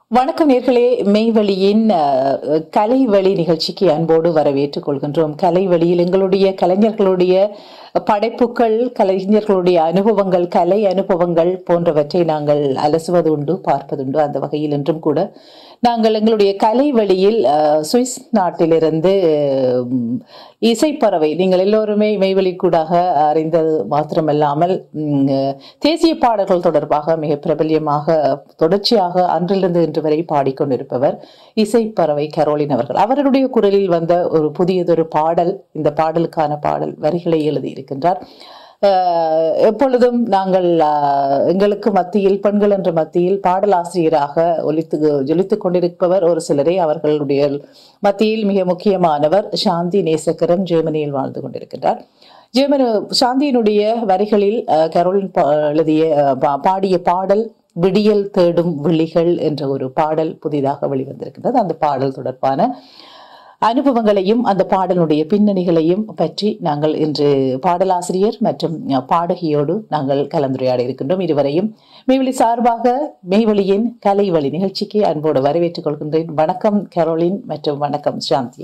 வணக்கம் நேர்களே மெய்வழியின் அஹ், கலைவழி நிகழ்ச்சிக்கு அன்போடு வரவேற்றுக் கொள்கின்றோம் கலைவழியில் எங்களுடைய கலைஞர்களுடைய படைப்புகள் கலைஞர்களுடைய அனுபவங்கள் கலை அனுபவங்கள் போன்றவற்றை நாங்கள் அலசுவது உண்டு பார்ப்பதுண்டு அந்த வகையில் இன்றும் கூட நாங்கள் எங்களுடைய கலை வழியில் அஹ், சுவிஸ் நாட்டிலிருந்து உம், இசைப்பறவை நீங்கள் எல்லோருமே மெய்வழி கூடாக அறிந்தது மாத்திரமல்லாமல் உம், தேசிய பாடல்கள் தொடர்பாக மிக பிரபல்யமாக தொடர்ச்சியாக அன்றிலிருந்து இன்று வரை பாடிக்கொண்டிருப்பவர் இசைப்பறவை கரோலின் அவர்கள் அவருடைய குரலில் வந்த ஒரு புதியதொரு பாடல் இந்த பாடலுக்கான பாடல் வரிகளை எழுதியிருக்கின்றார் அஹ், எப்பொழுதும் நாங்கள் அஹ், எங்களுக்கு மத்தியில் பெண்கள் என்ற மத்தியில் பாடலாசிரியராக ஒலித்து ஜொலித்துக் கொண்டிருப்பவர் ஒரு சிலரே அவர்களுடைய மத்தியில் மிக முக்கியமானவர் சாந்தி நேசக்கரம் ஜெர்மனியில் வாழ்ந்து கொண்டிருக்கின்றார் ஜெர்மனி சாந்தியினுடைய வரிகளில் அஹ், கரோலின் பா- எழுதிய அஹ், பா- பாடிய பாடல் விடியல் தேடும் விழிகள் என்ற ஒரு பாடல் புதிதாக வெளிவந்திருக்கின்றது அந்த பாடல் தொடர்பான அனுபவங்களையும் அந்த பாடலுடைய பின்னணிகளையும் பற்றி நாங்கள் இன்று பாடலாசிரியர் மற்றும் அஹ், பாடகியோடு நாங்கள் கலந்துரையாட இருக்கின்றோம் இருவரையும் மெய்வழி சார்பாக மெய்வழியின் கலைவழி நிகழ்ச்சிக்கு அன்போடு வரவேற்றுக் கொள்கின்றேன் வணக்கம் கரோலின் மற்றும் வணக்கம் சாந்தி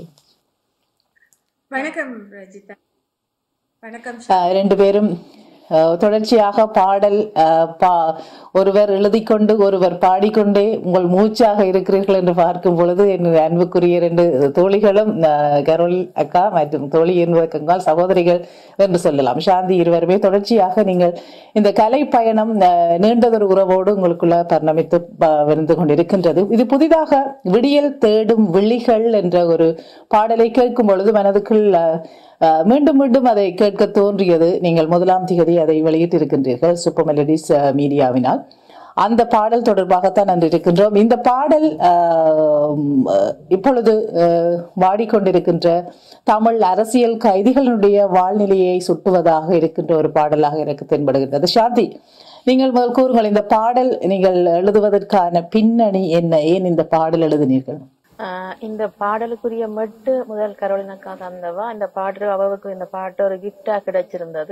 வணக்கம் ரஜிதா வணக்கம் அஹ், ரெண்டு பேரும் அஹ், தொடர்ச்சியாக பாடல் அஹ், பா ஒருவர் எழுதிக்கொண்டு ஒருவர் பாடிக்கொண்டே உங்கள் மூச்சாக இருக்கிறீர்கள் என்று பார்க்கும் பொழுது என் அன்புக்குரிய ரெண்டு தோழிகளும் அஹ், கரோல் அக்கா மற்றும் தோழி என்பதற்கால் சகோதரிகள் என்று சொல்லலாம் சாந்தி இருவருமே தொடர்ச்சியாக நீங்கள் இந்த கலை பயணம் அஹ், நீண்டதொரு உறவோடு உங்களுக்குள்ள பரிணமித்து ப- வந்து கொண்டிருக்கின்றது இது புதிதாக விடியல் தேடும் விழிகள் என்ற ஒரு பாடலை கேட்கும் பொழுது மனதுக்குள் அஹ், அஹ், மீண்டும் மீண்டும் அதை கேட்க தோன்றியது நீங்கள் முதலாம் திகதி அதை வெளியிட்டிருக்கின்றீர்கள் சூப்பர் மெலடிஸ் அஹ், மீடியாவினால் அந்த பாடல் தொடர்பாகத்தான் அன்று இருக்கின்றோம் இந்த பாடல் அஹ், அஹ், இப்பொழுது அஹ், வாடிக்கொண்டிருக்கின்ற தமிழ் அரசியல் கைதிகளுடைய வாழ்நிலையை சுட்டுவதாக இருக்கின்ற ஒரு பாடலாக எனக்கு தென்படுகின்றது சாந்தி நீங்கள் முதல் கூறுங்கள் இந்த பாடல் நீங்கள் எழுதுவதற்கான பின்னணி என்ன ஏன் இந்த பாடல் எழுதினீர்கள் ஆஹ் இந்த பாடலுக்குரிய மெட்டு முதல் கரோலினக்கா தந்தவா இந்த பாட்டு அவவுக்கு இந்த பாட்டு ஒரு கிஃப்டா கிடைச்சிருந்தது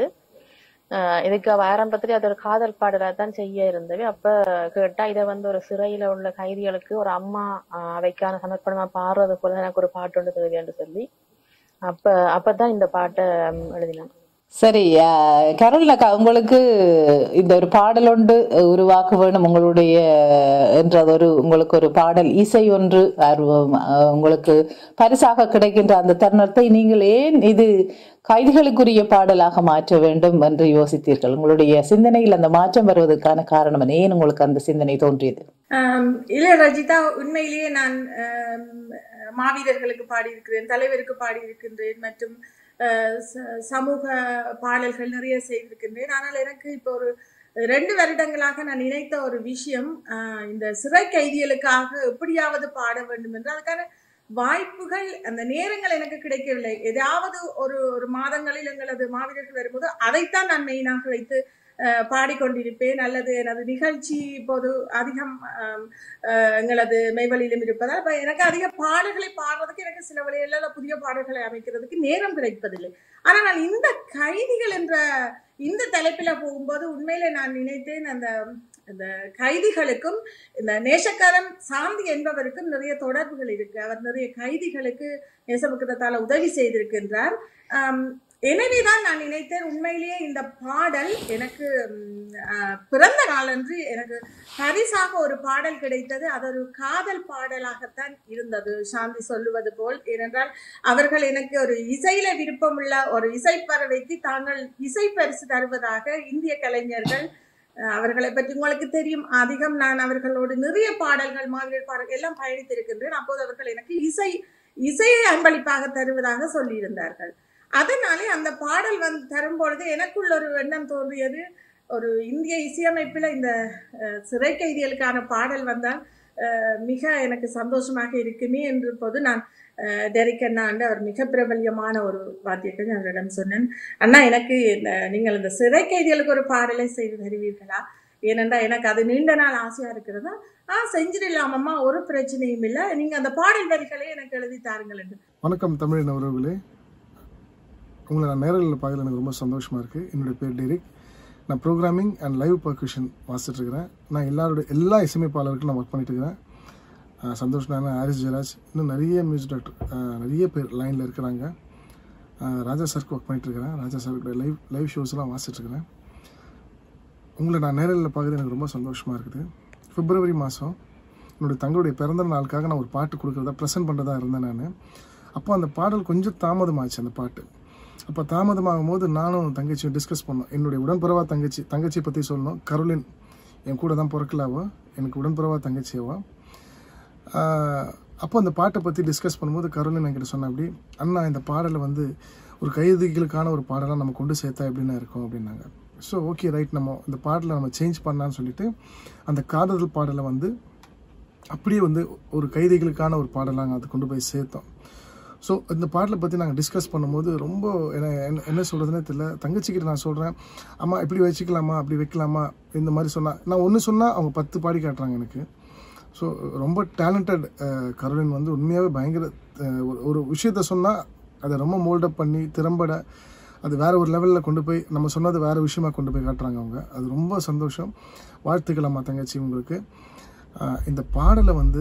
ஆஹ் இதுக்கு அவ ஆரம்பத்திலே அது ஒரு காதல் பாடலா தான் செய்ய இருந்தது அப்ப கேட்டா இதை வந்து ஒரு சிறையில உள்ள கைதிகளுக்கு ஒரு அம்மா ஆஹ் அவைக்கான சமர்ப்பணமா பாடுறது போல எனக்கு ஒரு பாட்டு ஒன்று தேவை என்று சொல்லி அப்ப அப்பதான் இந்த பாட்டை ம், எழுதினேன் சரி அஹ், கரோலினாக்கா உங்களுக்கு இந்த ஒரு பாடல் ஒன்று உருவாக்க வேணும் உங்களுடைய என்ற ஒரு உங்களுக்கு ஒரு பாடல் இசை ஒன்று ஆர்வம், அஹ், உங்களுக்கு பரிசாக கிடைக்கின்ற அந்த தருணத்தை நீங்கள் ஏன் இது கைதிகளுக்குரிய பாடலாக மாற்ற வேண்டும் என்று யோசித்தீர்கள் உங்களுடைய சிந்தனையில் அந்த மாற்றம் வருவதற்கான காரணம் என்ன ஏன் உங்களுக்கு அந்த சிந்தனை தோன்றியது ஆம், இல்ல ரஜிதா உண்மையிலேயே நான் ஆம், மாவீரர்களுக்கு பாடியிருக்கிறேன் தலைவருக்கு பாடியிருக்கின்றேன் மற்றும் அஹ், ச- சமூக பாடல்கள் நிறைய செய்திருக்கின்றேன் ஆனால் எனக்கு இப்போ ஒரு ரெண்டு வருடங்களாக நான் நினைத்த ஒரு விஷயம் ஆஹ், இந்த சிறை கைதிகளுக்காக எப்படியாவது பாட வேண்டும் என்று அதுக்கான வாய்ப்புகள் அந்த நேரங்கள் எனக்கு கிடைக்கவில்லை ஏதாவது ஒரு ஒரு மாதங்களில் எங்களது மாவீரர்கள் வரும்போது அதைத்தான் நான் மெயினாக வைத்து அஹ், பாடிக்கொண்டிருப்பேன் அல்லது எனது நிகழ்ச்சி இப்போது அதிகம் ஆம், அஹ், எங்களது மெய்வழியிலும் இருப்பதால் அப்ப எனக்கு அதிக பாடல்களை பாடுறதுக்கு எனக்கு சில வழிகளில் புதிய பாடல்களை அமைக்கிறதுக்கு நேரம் கிடைப்பதில்லை ஆனால் நான் இந்த கைதிகள் என்ற இந்த தலைப்பில போகும்போது உண்மையிலே நான் நினைத்தேன் அந்த இந்த கைதிகளுக்கும் இந்த நேசக்காரன் சாந்தி என்பவருக்கும் நிறைய தொடர்புகள் இருக்கு அவர் நிறைய கைதிகளுக்கு நேசமுக்கிரத்தால உதவி செய்திருக்கின்றார் ஆம், எனவேதான் நான் நினைத்தேன் உண்மையிலேயே இந்த பாடல் எனக்கு ம், ஆஹ், பிறந்த நாளன்று எனக்கு பரிசாக ஒரு பாடல் கிடைத்தது அது ஒரு காதல் பாடலாகத்தான் இருந்தது சாந்தி சொல்லுவது போல் ஏனென்றால் அவர்கள் எனக்கு ஒரு இசையில விருப்பமுள்ள ஒரு இசைப்பறவைக்கு தாங்கள் இசை பரிசு தருவதாக இந்திய கலைஞர்கள் அஹ், அவர்களை பற்றி உங்களுக்கு தெரியும் அதிகம் நான் அவர்களோடு நிறைய பாடல்கள் மாவீரர் பாடல்கள் எல்லாம் பயணித்திருக்கின்றேன் அப்போது அவர்கள் எனக்கு இசை இசையை அன்பளிப்பாக தருவதாக சொல்லியிருந்தார்கள் அதனாலே அந்த பாடல் வந்து தரும் பொழுது எனக்குள்ள ஒரு எண்ணம் தோன்றியது ஒரு இந்திய இசையமைப்பில் இந்த அஹ், சிறை கைதிகளுக்கான பாடல் வந்தால் அஹ், மிக எனக்கு சந்தோஷமாக இருக்குமே என்று போது நான் அஹ், டெரிக் அண்ணா என்று அவர் மிக பிரபல்யமான ஒரு வாத்தியத்தை நான் அவரிடம் சொன்னேன் அண்ணா எனக்கு இந்த நீங்கள் இந்த சிறை கைதிகளுக்கு ஒரு பாடலை செய்து தருவீர்களா ஏனென்றால் எனக்கு அது நீண்ட நாள் ஆசையா இருக்கிறதா ஆ செஞ்சிடலாமம்மா ஒரு பிரச்சனையும் இல்லை நீங்க அந்த பாடல் வரிகளை எனக்கு எழுதி தாருங்கள் என்று வணக்கம் தமிழ் உறவுகளே உங்களை நான் நேரில் பார்க்கல எனக்கு ரொம்ப சந்தோஷமாக இருக்குது என்னுடைய பேர் டெரிக் நான் ப்ரோக்ராமிங் அண்ட் லைவ் பர்குஷன் வாசிட்டுருக்கிறேன் நான் எல்லாருடைய எல்லா இசையமைப்பாளருக்கும் நான் ஒர்க் பண்ணிட்டு இருக்கிறேன் அஹ் சந்தோஷ் நானா ஹாரிஸ் ஜெயராஜ் இன்னும் நிறைய மியூசிக் டைரக்டர் நிறைய பேர் லைனில் இருக்கிறாங்க அஹ் ராஜா சாருக்கு ஒர்க் பண்ணிட்டு இருக்கிறேன் ராஜா சாருக்கு லைவ் லைவ் ஷோஸ்லாம் வாசிட்டு இருக்கிறேன் உங்களை நான் நேரில் பார்க்குறது எனக்கு ரொம்ப சந்தோஷமாக இருக்குது பிப்ரவரி மாதம் என்னுடைய தங்களுடைய பிறந்த நாளுக்காக நான் ஒரு பாட்டு கொடுக்குறதா ப்ரெசென்ட் பண்ணுறதா இருந்தேன் நான் அப்போ அந்த பாடல் கொஞ்சம் தாமதமாச்சு அந்த பாட்டு அப்போ தாமதமாகும் போது நானும் தங்கச்சியும் டிஸ்கஸ் பண்ணோம் என்னுடைய உடன்பிறவா தங்கச்சி தங்கச்சியை பற்றி சொல்லணும் கரோலின் என் கூட தான் பிறக்கலாவோ எனக்கு உடன்பிறவா தங்கச்சியவா ஆஹ் அப்போ அந்த பாட்டை பற்றி டிஸ்கஸ் பண்ணும்போது கரோலின் என்கிட்ட சொன்ன அப்படி அண்ணா இந்த பாடலை வந்து ஒரு கைதிகளுக்கான ஒரு பாடலாக நம்ம கொண்டு சேர்த்தா எப்படின்னா இருக்கும் அப்படின்னாங்க ஸோ ஓகே ரைட் நம்ம இந்த பாடலை நம்ம சேஞ்ச் பண்ணலான்னு சொல்லிட்டு அந்த காதல் பாடலை வந்து அப்படியே வந்து ஒரு கைதிகளுக்கான ஒரு பாடலாக அது கொண்டு போய் சேர்த்தோம் ஸோ இந்த பாடலை பற்றி நாங்கள் டிஸ்கஸ் பண்ணும்போது ரொம்ப என்ன என்ன- என்ன சொல்கிறதுனே தெரியல தங்கச்சிக்கிட்ட நான் சொல்கிறேன் அம்மா இப்படி வச்சுக்கலாமா அப்படி வைக்கலாமா இந்த மாதிரி சொன்னால் நான் ஒன்று சொன்னால் அவங்க பத்து பாடி காட்டுறாங்க எனக்கு ஸோ ரொம்ப டேலண்டட் கரோலின் வந்து உண்மையாகவே பயங்கர அஹ், ஒரு- ஒரு விஷயத்த சொன்னால் அதை ரொம்ப மோல்டப் பண்ணி திறம்பட அது வேற ஒரு லெவலில் கொண்டு போய் நம்ம சொன்னது வேற விஷயமா கொண்டு போய் காட்டுறாங்க அவங்க அது ரொம்ப சந்தோஷம் வாழ்த்துக்கள் அம்மா தங்கச்சி உங்களுக்கு அஹ், இந்த பாடலை வந்து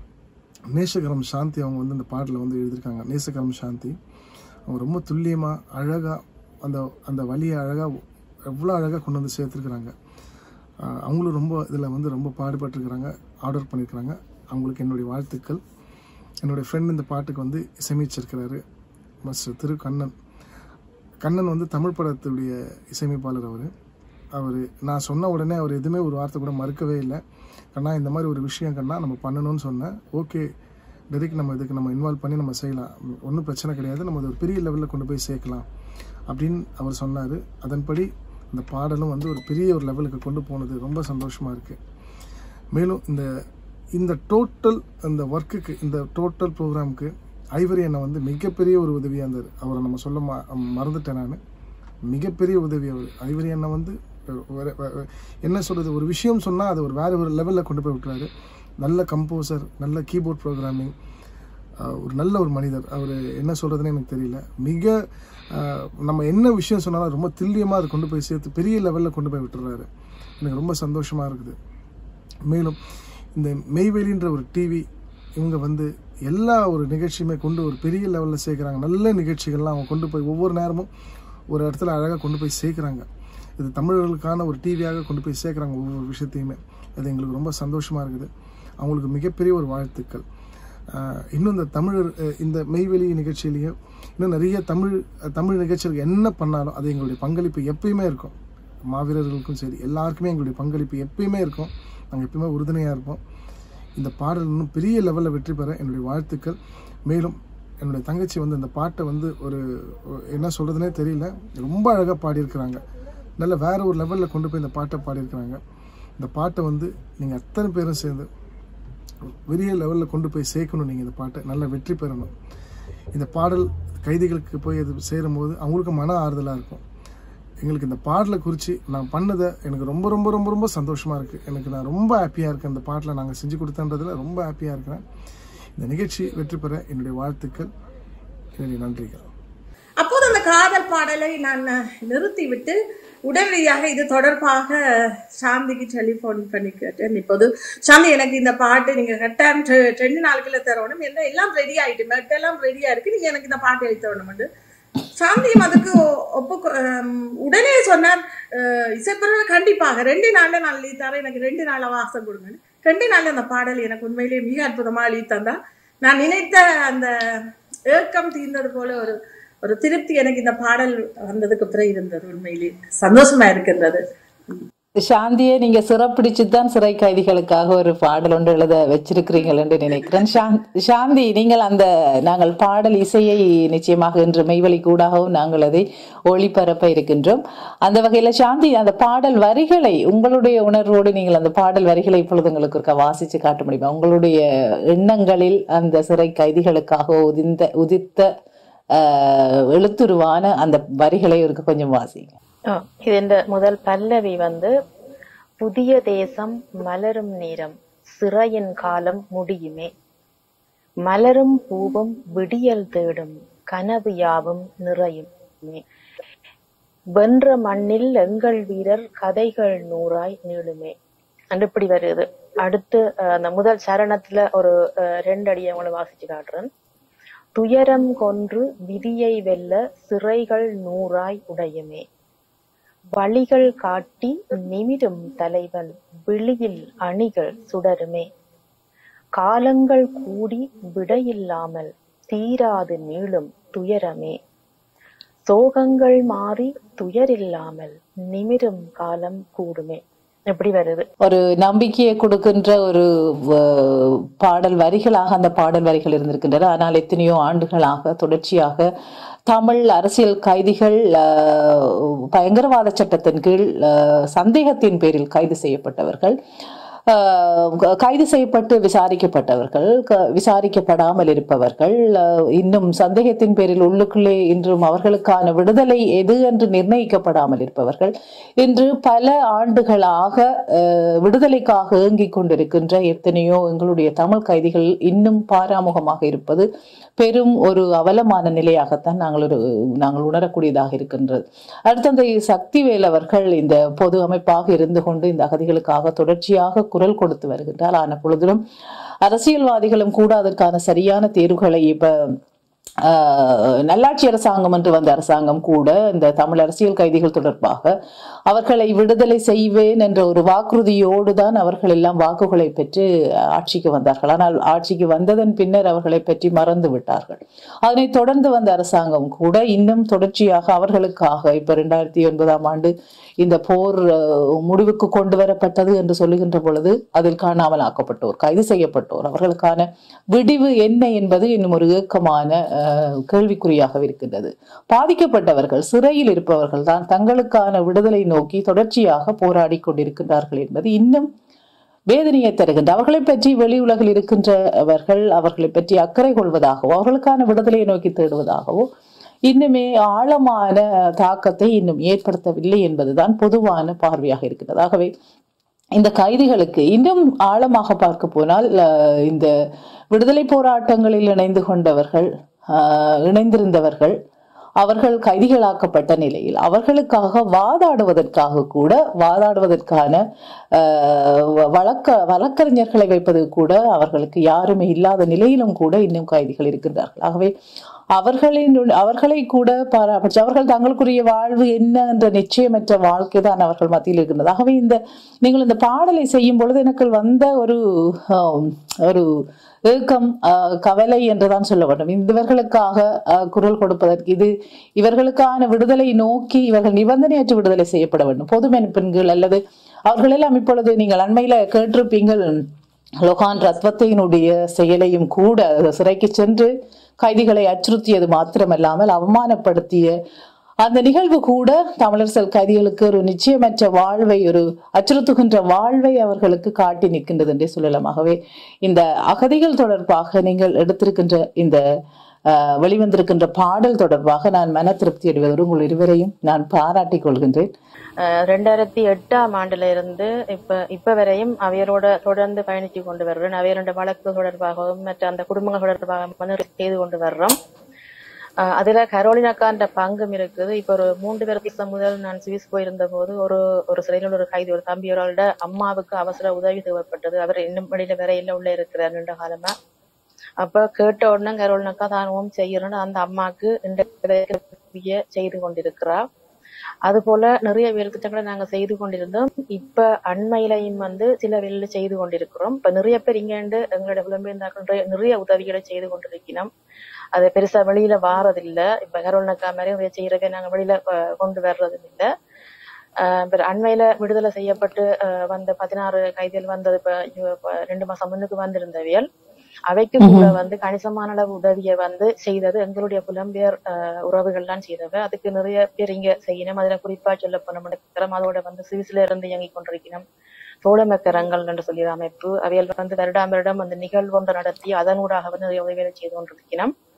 நேசகரம் சாந்தி அவங்க வந்து இந்த பாடலை வந்து எழுதியிருக்காங்க நேசகரம் சாந்தி அவங்க ரொம்ப துல்லியமாக அழகாக அந்த அந்த வழியை அழகாக எவ்வளோ அழகாக கொண்டு வந்து சேர்த்துருக்குறாங்க ஆஹ் அவங்களும் ரொம்ப இதில் வந்து ரொம்ப பாடுபட்டிருக்கிறாங்க ஆர்டர் பண்ணியிருக்கிறாங்க அவங்களுக்கு என்னுடைய வாழ்த்துக்கள் என்னுடைய ஃப்ரெண்ட் இந்த பாட்டுக்கு வந்து இசையமைச்சிருக்கிறாரு மிஸ்டர் திரு கண்ணன் கண்ணன் வந்து தமிழ் படத்துடைய இசையமைப்பாளர் அவர் அவர் நான் சொன்ன உடனே அவர் எதுவுமே ஒரு வார்த்தை கூட மறுக்கவே இல்லை கண்ணா இந்த மாதிரி ஒரு விஷயம் கண்ணா நம்ம பண்ணணும்னு சொன்னேன் ஓகே டெரிக் நம்ம இதுக்கு நம்ம இன்வால்வ் பண்ணி நம்ம செய்யலாம் ஒன்றும் பிரச்சனை கிடையாது நம்ம அது ஒரு பெரிய லெவலில் கொண்டு போய் சேர்க்கலாம் அப்படின்னு அவர் சொன்னார் அதன்படி அந்த பாடலும் வந்து ஒரு பெரிய ஒரு லெவலுக்கு கொண்டு போனது ரொம்ப சந்தோஷமாக இருக்குது மேலும் இந்த இந்த டோட்டல் அந்த ஒர்க்குக்கு இந்த டோட்டல் ப்ரோக்ராமுக்கு ஐவரி அண்ணா வந்து மிகப்பெரிய ஒரு உதவியாக இருந்தார் அவரை நம்ம சொல்ல ம மறந்துட்டேன் நான் மிகப்பெரிய உதவி அவர் ஐவரி அண்ணா வந்து வேற- வேற- என்ன சொல்கிறது ஒரு விஷயம் சொன்னால் அது ஒரு வேறு ஒரு லெவலில் கொண்டு போய் விட்டுறாரு நல்ல கம்போசர் நல்ல கீபோர்ட் ப்ரோக்ராமிங் ஒரு நல்ல ஒரு மனிதர் அவர் என்ன சொல்கிறதுனே எனக்கு தெரியல மிக ஆஹ், நம்ம என்ன விஷயம் சொன்னாலும் ரொம்ப துல்லியமாக அதை கொண்டு போய் சேர்த்து பெரிய லெவலில் கொண்டு போய் விட்டுறாரு எனக்கு ரொம்ப சந்தோஷமாக இருக்குது மேலும் இந்த மெய்வேலின்ற ஒரு டிவி இவங்க வந்து எல்லா ஒரு நிகழ்ச்சியுமே கொண்டு ஒரு பெரிய லெவலில் சேர்க்குறாங்க நல்ல நிகழ்ச்சிகள்லாம் அவங்க கொண்டு போய் ஒவ்வொரு நேரமும் ஒரு இடத்துல அழகாக கொண்டு போய் சேர்க்குறாங்க இது தமிழர்களுக்கான ஒரு டிவியாக கொண்டு போய் சேர்க்குறாங்க ஒவ்வொரு விஷயத்தையுமே அது எங்களுக்கு ரொம்ப சந்தோஷமாக இருக்குது அவங்களுக்கு மிகப்பெரிய ஒரு வாழ்த்துக்கள் ஆஹ் இன்னும் இந்த தமிழர் அஹ் இந்த மெய்வெளி நிகழ்ச்சியிலேயே இன்னும் நிறைய தமிழ் தமிழ் நிகழ்ச்சிகளுக்கு என்ன பண்ணாலும் அது எங்களுடைய பங்களிப்பு எப்பயுமே இருக்கும் மாவீரர்களுக்கும் சரி எல்லாருக்குமே எங்களுடைய பங்களிப்பு எப்பயுமே இருக்கும் நாங்கள் எப்பயுமே உறுதுணையாக இருப்போம் இந்த பாடல் இன்னும் பெரிய லெவலில் வெற்றி பெற என்னுடைய வாழ்த்துக்கள் மேலும் என்னுடைய தங்கச்சி வந்து இந்த பாட்டை வந்து ஒரு ஒரு- என்ன சொல்கிறதுனே தெரியல ரொம்ப அழகாக பாடியிருக்கிறாங்க நல்ல வேற ஒரு லெவலில் கொண்டு போய் இந்த பாட்டை பாடியிருக்கிறாங்க இந்த பாட்டை வந்து நீங்கள் அத்தனை பேரும் சேர்ந்து பெரிய லெவலில் கொண்டு போய் சேர்க்கணும் நீங்கள் இந்த பாட்டை நல்ல வெற்றி பெறணும் இந்த பாடல் கைதிகளுக்கு போய் அது சேரும்போது அவங்களுக்கு மன ஆறுதலாக இருக்கும் எங்களுக்கு இந்த பாடலை குறித்து நான் பண்ணதை எனக்கு ரொம்ப ரொம்ப ரொம்ப ரொம்ப சந்தோஷமாக இருக்குது எனக்கு நான் ரொம்ப ஹாப்பியாக இருக்கேன் இந்த பாட்டில் நாங்கள் செஞ்சு கொடுத்தன்றதுல ரொம்ப ஹாப்பியாக இருக்கிறேன் இந்த நிகழ்ச்சி வெற்றி பெற என்னுடைய வாழ்த்துக்கள் என்னுடைய நன்றிகள் அப்போது அந்த காதல் பாடலை நான் நிறுத்திவிட்டு உடனடியாக இது தொடர்பாக சாந்திக்கு டெலிஃபோன் பண்ணி கேட்டேன் இப்போது சாந்தி எனக்கு இந்த பாட்டு நீங்க கட்டாயம் ரெ- ரெண்டு நாளுக்குள்ள தரணும் என்ன எல்லாம் ரெடி ஆயிட்டு மெட்டெல்லாம் ரெடியா இருக்கு நீங்க எனக்கு இந்த பாட்டு எழுதி தரணும் சாந்தியும் அதுக்கு ஒ- ஒப்பு ஹம், உடனே சொன்னார் அஹ், இசைப்பிரவர் கண்டிப்பாக ரெண்டு நாள்ல நான் எழுதி தரேன் எனக்கு ரெண்டு நாள் வாசம் கொடுங்கன்னு ரெண்டு நாள்ல அந்த பாடல் எனக்கு உண்மையிலேயே மிக அற்புதமா எழுதி தந்தா நான் நினைத்த அந்த ஏக்கம் தீர்ந்தது போல ஒரு ஒரு திருப்தி எனக்கு இந்த பாடல் வந்ததுக்கு பிறகு இருந்தது உண்மையிலே சந்தோஷமா இருக்கின்றது சாந்தியை நீங்க சிறப்பிடிச்சு தான் சிறை கைதிகளுக்காக ஒரு பாடல் ஒன்று எழுத வச்சிருக்கிறீங்கள் என்று நினைக்கிறேன் சாந்த்- சாந்தி நீங்கள் அந்த நாங்கள் பாடல் இசையை நிச்சயமாக இன்று மெய்வழி கூடாகவும் நாங்கள் அதை ஒளிபரப்ப இருக்கின்றோம் அந்த வகையில சாந்தி அந்த பாடல் வரிகளை உங்களுடைய உணர்வோடு நீங்கள் அந்த பாடல் வரிகளை இப்பொழுது உங்களுக்கு ஒருக்கா வாசிச்சு காட்ட முடியுமா உங்களுடைய எண்ணங்களில் அந்த சிறை கைதிகளுக்காக உதிர்ந்த உதித்த ஆஹ், எழுத்துருவான அந்த வரிகளை ஒருக்க கொஞ்சம் வாசிங்க ஆ, இது இந்த முதல் பல்லவி வந்து புதிய தேசம் மலரும் நேரம் சிறையின் காலம் முடியுமே மலரும் பூவும் விடியல் தேடும் கனவு யாவும் நிறையுமே வென்ற மண்ணில் எங்கள் வீரர் கதைகள் நூறாய் நீளுமே என்று இப்படி வருது அடுத்து அஹ், அந்த முதல் சரணத்துல ஒரு அஹ், ரெண்டு அடியை உங்களை வாசிச்சு காட்டுறேன் துயரம் கொன்று விதியை வெல்ல சிறைகள் நூறாய் உடையுமே வழிகள் காட்டி நிமிரும் தலைவன் விழியில் அணிகள் சுடருமே காலங்கள் கூடி விடையில்லாமல் தீராது நீளும் துயரமே சோகங்கள் மாறி துயரில்லாமல் நிமிரும் காலம் கூடுமே எப்படி வருது ஒரு நம்பிக்கையை கொடுக்கின்ற ஒரு வ- பாடல் வரிகளாக அந்த பாடல் வரிகள் இருந்திருக்கின்றன ஆனால் எத்தனையோ ஆண்டுகளாக தொடர்ச்சியாக தமிழ் அரசியல் கைதிகள் அஹ், பயங்கரவாத சட்டத்தின் கீழ் அஹ், சந்தேகத்தின் பேரில் கைது செய்யப்பட்டவர்கள் அஹ், க- கைது செய்யப்பட்டு விசாரிக்கப்பட்டவர்கள் க- விசாரிக்கப்படாமல் இருப்பவர்கள் அஹ், இன்னும் சந்தேகத்தின் பேரில் உள்ளுக்குள்ளே இன்றும் அவர்களுக்கான விடுதலை எது என்று நிர்ணயிக்கப்படாமல் இருப்பவர்கள் இன்று பல ஆண்டுகளாக அஹ், விடுதலைக்காக ஏங்கிக் கொண்டிருக்கின்ற எத்தனையோ எங்களுடைய தமிழ் கைதிகள் இன்னும் பாராமுகமாக இருப்பது பெரும் ஒரு அவலமான நிலையாகத்தான் நாங்கள் ஒரு நாங்கள் உணரக்கூடியதாக இருக்கின்றது அடுத்து அந்த சக்திவேல் அவர்கள் இந்த பொது அமைப்பாக இருந்து கொண்டு இந்த அகதிகளுக்காக தொடர்ச்சியாக குரல் கொடுத்து வருகின்றார் ஆன பொழுதிலும் அரசியல்வாதிகளும் கூட அதற்கான சரியான தேர்வுகளை இப்ப ஆஹ், நல்லாட்சி அரசாங்கம் என்று வந்த அரசாங்கம் கூட இந்த தமிழ் அரசியல் கைதிகள் தொடர்பாக அவர்களை விடுதலை செய்வேன் என்ற ஒரு வாக்குறுதியோடு தான் அவர்கள் எல்லாம் வாக்குகளை பெற்று ஆட்சிக்கு வந்தார்கள் ஆனால் ஆட்சிக்கு வந்ததன் பின்னர் அவர்களை பற்றி மறந்து விட்டார்கள் அதனைத் தொடர்ந்து வந்த அரசாங்கம் கூட இன்னும் தொடர்ச்சியாக அவர்களுக்காக இப்ப ரெண்டாயிரத்தி ஒன்பதாம் ஆண்டு இந்த போர் அஹ், முடிவுக்கு கொண்டு வரப்பட்டது என்று சொல்லுகின்ற பொழுது அதில் காணாமல் ஆக்கப்பட்டோர் கைது செய்யப்பட்டோர் அவர்களுக்கான விடிவு என்ன என்பது இன்னும் ஒரு ஏக்கமான அஹ், கேள்விக்குறியாக இருக்கின்றது பாதிக்கப்பட்டவர்கள் சிறையில் இருப்பவர்கள் தான் தங்களுக்கான விடுதலை நோக்கி தொடர்ச்சியாக போராடி கொண்டிருக்கின்றார்கள் என்பது இன்னும் வேதனையை தருகின்ற அவர்களை பற்றி வெளி உலகில் இருக்கின்றவர்கள் அவர்களை பற்றி அக்கறை கொள்வதாகவோ அவர்களுக்கான விடுதலையை நோக்கி தேடுவதாகவோ இன்னுமே ஆழமான தாக்கத்தை இன்னும் ஏற்படுத்தவில்லை என்பதுதான் பொதுவான பார்வையாக இருக்கிறது ஆகவே இந்த கைதிகளுக்கு இன்னும் ஆழமாக பார்க்க போனால் அஹ், இந்த விடுதலை போராட்டங்களில் இணைந்து கொண்டவர்கள் அஹ், இணைந்திருந்தவர்கள் அவர்கள் கைதிகளாக்கப்பட்ட நிலையில் அவர்களுக்காக வாதாடுவதற்காக கூட வாதாடுவதற்கான அஹ், வ- வழக்க வழக்கறிஞர்களை வைப்பது கூட அவர்களுக்கு யாருமே இல்லாத நிலையிலும் கூட இன்னும் கைதிகள் இருக்கின்றார்கள் ஆகவே அவர்களின் அவர்களை கூட பாராமரிச்சு அவர்கள் தங்களுக்குரிய வாழ்வு என்ன என்ற நிச்சயமற்ற வாழ்க்கை தான் அவர்கள் மத்தியில் இருக்கின்றது ஆகவே இந்த நீங்கள் இந்த பாடலை செய்யும் பொழுது எனக்கு வந்த ஒரு ஆம், ஒரு ஏக்கம் ஆஹ், கவலை என்றுதான் சொல்ல வேண்டும் இவர்களுக்காக ஆஹ், குரல் கொடுப்பதற்கு இது இவர்களுக்கான விடுதலை நோக்கி இவர்கள் நிபந்தனையற்ற விடுதலை செய்யப்பட வேண்டும் பொது பெண்கள் அல்லது அவர்களெல்லாம் இப்பொழுது நீங்கள் அண்மையில கேட்டிருப்பீங்கள் லொகான் ரத்வத்தையினுடைய செயலையும் கூட சிறைக்கு சென்று கைதிகளை அச்சுறுத்தியது மாத்திரமல்லாமல் அவமானப்படுத்திய அந்த நிகழ்வு கூட தமிழரசல் கைதிகளுக்கு ஒரு நிச்சயமற்ற வாழ்வை ஒரு அச்சுறுத்துகின்ற வாழ்வை அவர்களுக்கு காட்டி நிற்கின்றது என்றே சொல்லலாம் ஆகவே இந்த அகதிகள் தொடர்பாக நீங்கள் எடுத்திருக்கின்ற இந்த அஹ், வெளிவந்திருக்கின்ற பாடல் தொடர்பாக நான் மன திருப்தி அடைவதோடு உங்கள் இருவரையும் நான் பாராட்டிக் கொள்கின்றேன் அஹ் ரெண்டாயிரத்தி எட்டாம் ஆண்டுல இருந்து இப்ப இப்ப வரையும் அவையரோட தொடர்ந்து பயணித்து கொண்டு வர்றேன் அவையரோட வழக்கு தொடர்பாகவும் மற்ற அந்த குடும்பங்கள் தொடர்பாக வந்து செய்து கொண்டு வர்றோம் அஹ் அதுல கரோலினாக்கான்ற பங்கும் இருக்குது இப்ப ஒரு மூன்று வருஷம் முதல் நான் சுவிஸ் போயிருந்த போது ஒரு ஒரு சிறையில் ஒரு கைதி ஒரு தம்பியோட அம்மாவுக்கு அவசர உதவி தேவைப்பட்டது அவர் இன்னும் வெளியில வரையில உள்ள இருக்கிறார் நீண்ட காலமா அப்ப கேட்ட உடனே கரோலினாக்கா தான் ஓம் செய்யறேன்னு அந்த அம்மாக்கு இந்த உதவியை செய்து கொண்டிருக்கிறா அது போல நிறைய வேலை திட்டங்களை நாங்க செய்து கொண்டிருந்தோம் இப்ப அண்மையிலையும் வந்து சில வேலை செய்து கொண்டிருக்கிறோம் இப்ப நிறைய பேர் இங்கேண்டு எங்களோட புலம்பெயர்ந்தாக்கள் நிறைய- நிறைய உதவிகளை செய்து கொண்டிருக்கிறோம் அது பெருசா வெளியில வாரதில்ல இப்ப கரோல்னக்கா மாதிரி நிறைய செய்யறதை நாங்க வெளியில அஹ், கொண்டு வர்றதும் இல்ல ஆஹ் இப்ப அண்மையில விடுதலை செய்யப்பட்டு ஆஹ் வந்த பதினாறு கைதிகள் வந்தது இப்ப இவ- இப்ப ரெண்டு மாசம் முன்னுக்கு வந்திருந்தவியல் அவைக்கு கூட வந்து கணிசமான அளவு உதவியை வந்து செய்தது எங்களுடைய புலம்பெயர் ஆஹ் உறவுகள் தான் செய்தவை அதுக்கு நிறைய பேர் இங்க செய்யணும் அதுல குறிப்பா சொல்ல போனோம் அதோட வந்து சுவிஸ்ல இருந்து இயங்கிக் கொண்டிருக்கணும் தோழமக்கரங்கள் என்று சொல்லி ஒரு அமைப்பு அவையில் வந்து வருடாம் வருடம் அந்த நிகழ்வு ஒன்று நடத்தி அதனூடாக வந்து நிறைய உதவிகளை செய்து கொண்டிருக்கணும்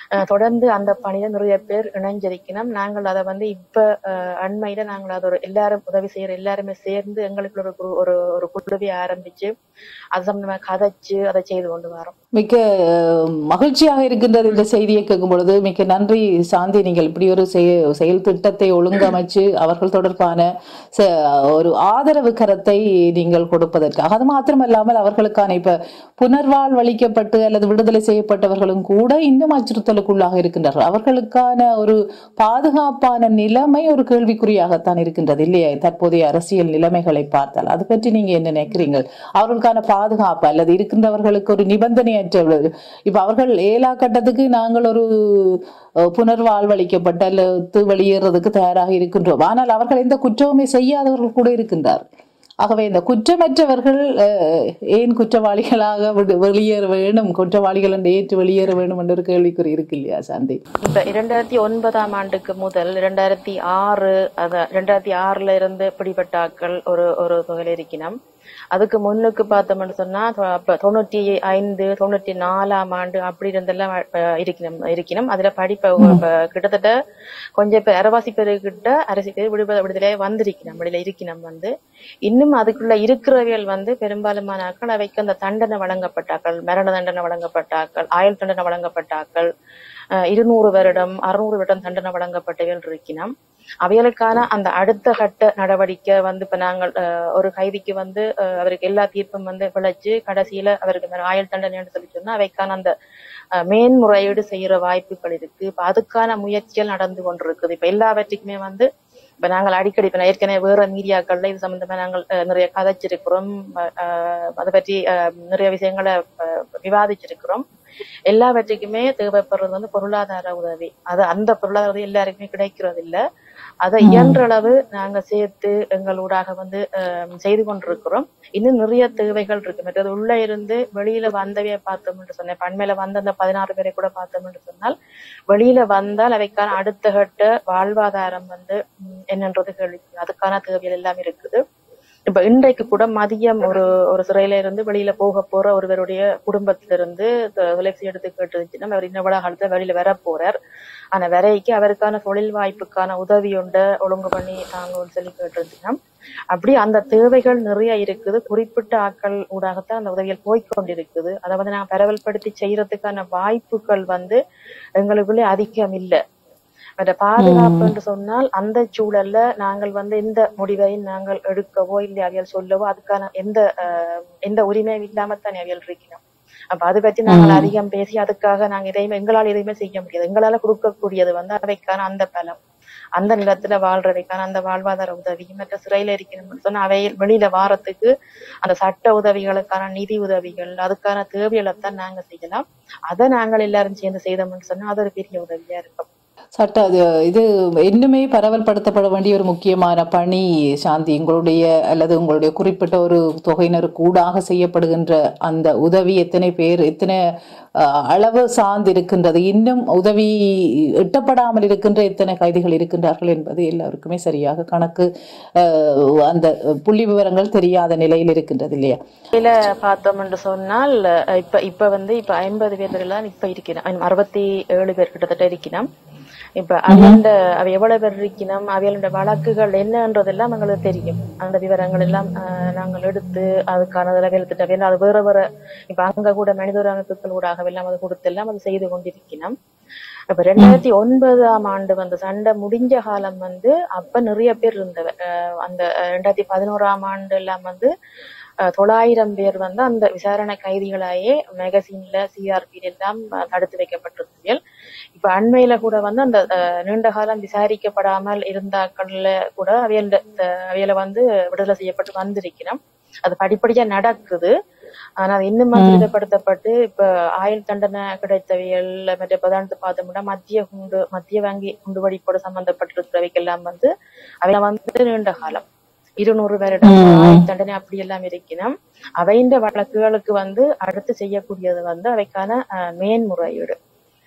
அஹ் தொடர்ந்து அந்த பணியில நிறைய பேர் இணைஞ்சிருக்கணும் நாங்கள் அதை வந்து இப்ப அஹ், அண்மையில நாங்கள் அதை ஒரு எல்லாரும் உதவி செய்யற எல்லாருமே சேர்ந்து எங்களுக்கு ஒரு குழு- ஒரு ஒரு குழுவை ஆரம்பிச்சு அது சம்பந்தமா கதைச்சு அதை செய்து கொண்டு வரோம் மிக்க அஹ், மகிழ்ச்சியாக இருக்கின்றது இந்த செய்தியை கேட்கும் பொழுது மிக்க நன்றி சாந்தி நீங்கள் இப்படி ஒரு செய- செயல் திட்டத்தை ஒழுங்கமைச்சு அவர்கள் தொடர்பான ச- ஒரு ஆதரவு கரத்தை நீங்கள் கொடுப்பதற்காக அது மாத்திரமல்லாமல் அவர்களுக்கான இப்ப புனர்வாழ்வளிக்கப்பட்டு அல்லது விடுதலை செய்யப்பட்டவர்களும் கூட இன்னும் அச்சுறுத்தலுக்குள்ளாக இருக்கின்றார்கள் அவர்களுக்கான ஒரு பாதுகாப்பான நிலைமை ஒரு கேள்விக்குறியாகத்தான் இருக்கின்றது இல்லையா தற்போதைய அரசியல் நிலைமைகளை பார்த்தால் அது பற்றி நீங்க என்ன நினைக்கிறீங்க அவர்களுக்கான பாதுகாப்பு அல்லது இருக்கின்றவர்களுக்கு ஒரு நிபந்தனையற்ற ஒரு- இப்ப அவர்கள் ஏழா கட்டத்துக்கு நாங்கள் ஒரு அஹ், புனர்வாழ்வளிக்கப்பட்ட அல்லது வெளியேறதுக்கு தயாராக இருக்கின்றோம் ஆனால் அவர்கள் எந்த குற்றமுமே செய்யாதவர்கள் கூட இருக்கின்றார் ஆகவே இந்த குற்றமற்றவர்கள் அஹ், ஏன் குற்றவாளிகளாக விடு- வெளியேற வேணும் குற்றவாளிகள் என்று ஏற்று வெளியேற வேணும் என்ற ஒரு கேள்விக்குறி இருக்கு இல்லையா சாந்தி இப்ப இரண்டாயிரத்தி ஒன்பதாம் ஆண்டுக்கு முதல் இரண்டாயிரத்தி ஆறு அத இரண்டாயிரத்தி ஆறுல இருந்து பிடிபட்ட ஆட்கள் ஒரு ஒரு தொகையில இருக்கணும் அதுக்கு முன்னுக்கு பார்த்தோம்னு சொன்னா தொ- அப்ப தொண்ணூத்தி ஐந்து தொண்ணூத்தி நாலாம் ஆண்டு அப்படி இருந்தெல்லாம் அஹ், இருக்கணும் இருக்கணும் அதுல படிப்ப இப்ப கிட்டத்தட்ட கொஞ்சம் பேர் அரவாசி பேருக்கிட்ட அரசு பேர் விடுதலை விடுதலை வந்திருக்கணும் வெளியில இருக்கணும் வந்து இன்னும் அதுக்குள்ள இருக்கிறவியல் வந்து பெரும்பாலுமான ஆட்கள் அவைக்கு அந்த தண்டனை வழங்கப்பட்டாக்கள் மரண தண்டனை வழங்கப்பட்டாக்கள் ஆயுள் தண்டனை வழங்கப்பட்டாக்கள் அஹ் இருநூறு வருடம் அறுநூறு வருடம் தண்டனை வழங்கப்பட்டவர்கள் இருக்கணும் அவைகளுக்கான அந்த அடுத்த கட்ட நடவடிக்கை வந்து இப்ப நாங்கள் அஹ், ஒரு கைதிக்கு வந்து அஹ், அவருக்கு எல்லா தீர்ப்பும் வந்து விளைச்சு கடைசியில அவருக்கு இந்த ஆயுள் தண்டனைன்னு சொல்லி சொன்னா அவைக்கான அந்த அஹ், மேன்முறையீடு செய்யற வாய்ப்புகள் இருக்கு இப்ப அதுக்கான முயற்சிகள் நடந்து கொண்டிருக்குது இப்ப எல்லாவற்றுக்குமே வந்து இப்ப நாங்கள் அடிக்கடி இப்ப நான் ஏற்கனவே வேற மீடியாக்கள்ல இது சம்பந்தமா நாங்கள் அஹ், நிறைய கதைச்சிருக்கிறோம் அஹ், அஹ், அதை பற்றி அஹ், நிறைய விஷயங்களை அஹ், விவாதிச்சிருக்கிறோம் எல்லாவற்றுக்குமே தேவைப்படுறது வந்து பொருளாதார உதவி அது அந்த பொருளாதார உதவி எல்லாருக்குமே கிடைக்கிறது இல்ல அதை இயன்ற அளவு நாங்க சேர்த்து எங்களூடாக வந்து அஹ், செய்து கொண்டிருக்கிறோம் இன்னும் நிறைய தேவைகள் இருக்கு மற்றது உள்ள இருந்து வெளியில வந்தவைய பார்த்தோம் என்று சொன்னேன் பண்மையில வந்த அந்த பதினாறு பேரை கூட பார்த்தோம் என்று சொன்னால் வெளியில வந்தால் அவைக்கான அடுத்த கட்ட வாழ்வாதாரம் வந்து ம், என்னன்றது கேள்வி அதுக்கான தேவைகள் எல்லாம் இருக்குது இப்ப இன்றைக்கு கூட மதியம் ஒரு ஒரு சிறையில இருந்து வெளியில போக போற ஒருவருடைய குடும்பத்திலிருந்து த- தொலைபேசி எடுத்து கேட்டுருந்துச்சுன்னா அவர் இன்னும் எவ்வளவு காலத்துல வெளியில வர போறார் ஆனா வரைக்கு அவருக்கான தொழில் வாய்ப்புக்கான உதவி உண்டு ஒழுங்கு பண்ணி தாங்கன்னு சொல்லி கேட்டிருந்துச்சுன்னா அப்படி அந்த தேவைகள் நிறைய இருக்குது குறிப்பிட்ட ஆட்கள் ஊடாகத்தான் அந்த உதவிகள் போய்க்கொண்டிருக்குது அதை வந்து நான் பரவல்படுத்தி செய்யறதுக்கான வாய்ப்புகள் வந்து எங்களுக்குள்ளே அதிகம் இல்லை மற்ற பாதுகாப்பு என்று சொன்னால் அந்த சூழல்ல நாங்கள் வந்து எந்த முடிவையும் நாங்கள் எடுக்கவோ இல்லை அவியல் சொல்லவோ அதுக்கான எந்த அஹ், எந்த உரிமையும் இல்லாமத்தான் அவியல் இருக்கணும் அப்ப அதை பற்றி நாங்கள் அதிகம் பேசி அதுக்காக நாங்க எதையுமே எங்களால் எதையுமே செய்ய முடியாது எங்களால கொடுக்கக்கூடியது வந்து அவைக்கான அந்த பலம் அந்த நிலத்துல வாழ்றவைக்கான அந்த வாழ்வாதார உதவி மற்ற சிறையில இருக்கணும்னு சொன்னா அவை வெளியில வாரத்துக்கு அந்த சட்ட உதவிகளுக்கான நிதி உதவிகள் அதுக்கான தேவைகளைத்தான் நாங்க செய்யலாம் அதை நாங்கள் எல்லாரும் சேர்ந்து செய்தோம்னு சொன்னா அது ஒரு பெரிய உதவியா இருக்கும் சட்ட அது இது இன்னுமே பரவல்படுத்தப்பட வேண்டிய ஒரு முக்கியமான பணி சாந்தி உங்களுடைய அல்லது உங்களுடைய குறிப்பிட்ட ஒரு தொகையினருக்கு ஊடாக செய்யப்படுகின்ற அந்த உதவி எத்தனை பேர் எத்தனை அஹ், அளவு சார்ந்து இருக்கின்றது இன்னும் உதவி எட்டப்படாமல் இருக்கின்ற எத்தனை கைதிகள் இருக்கின்றார்கள் என்பது எல்லாருக்குமே சரியாக கணக்கு அஹ், அந்த புள்ளி விவரங்கள் தெரியாத நிலையில் இருக்கின்றது இல்லையா இதுல பார்த்தோம் என்று சொன்னால் அஹ் இப்ப இப்ப வந்து இப்ப ஐம்பது பேர் எல்லாம் இப்ப இருக்கணும் அறுபத்தி ஏழு பேர் கிட்டத்தட்ட இருக்கணும் இப்ப அவையண்ட அவ எவ்வளவு பேர் இருக்கணும் அவையோட வழக்குகள் என்னன்றதெல்லாம் எங்களுக்கு தெரியும் அந்த விவரங்கள் எல்லாம் அஹ், நாங்கள் எடுத்து அதுக்கான வேலை திட்டம் அது வேற வேற இப்ப அங்க கூட மனித உரிமை அமைப்புகள் ஊடாக எல்லாம் அது கொடுத்து எல்லாம் அது செய்து கொண்டிருக்கணும் இப்ப ரெண்டாயிரத்தி ஒன்பதாம் ஆண்டு வந்த சண்டை முடிஞ்ச காலம் வந்து அப்ப நிறைய பேர் இருந்தவ அஹ் அந்த அஹ், ரெண்டாயிரத்தி பதினோராம் ஆண்டு எல்லாம் வந்து அஹ், தொள்ளாயிரம் பேர் வந்து அந்த விசாரணை கைதிகளாயே மேகசின்ல சிஆர்பி எல்லாம் அஹ், தடுத்து வைக்கப்பட்டிருந்தீர்கள் இப்ப அண்மையில கூட வந்து அந்த அஹ், நீண்ட காலம் விசாரிக்கப்படாமல் இருந்தாக்கள்ல கூட அவையில அவையில வந்து விடுதலை செய்யப்பட்டு வந்திருக்கிறோம் அது படிப்படியா நடக்குது ஆனா அது இன்னும் துரிதப்படுத்தப்பட்டு இப்ப ஆயுள் தண்டனை கிடைத்தவியல் மற்ற பிரதானத்தை பார்த்தோம்னா மத்திய குண்டு மத்திய வங்கி குண்டுவெடிப்போடு சம்பந்தப்பட்டிருக்கிறவைக்கெல்லாம் வந்து அவை வந்து நீண்ட காலம் இருநூறு வருடம் ஆயுள் தண்டனை அப்படி எல்லாம் இருக்கணும் அவைந்த வழக்குகளுக்கு வந்து அடுத்து செய்யக்கூடியது வந்து அவைக்கான அஹ், மேன்முறையீடு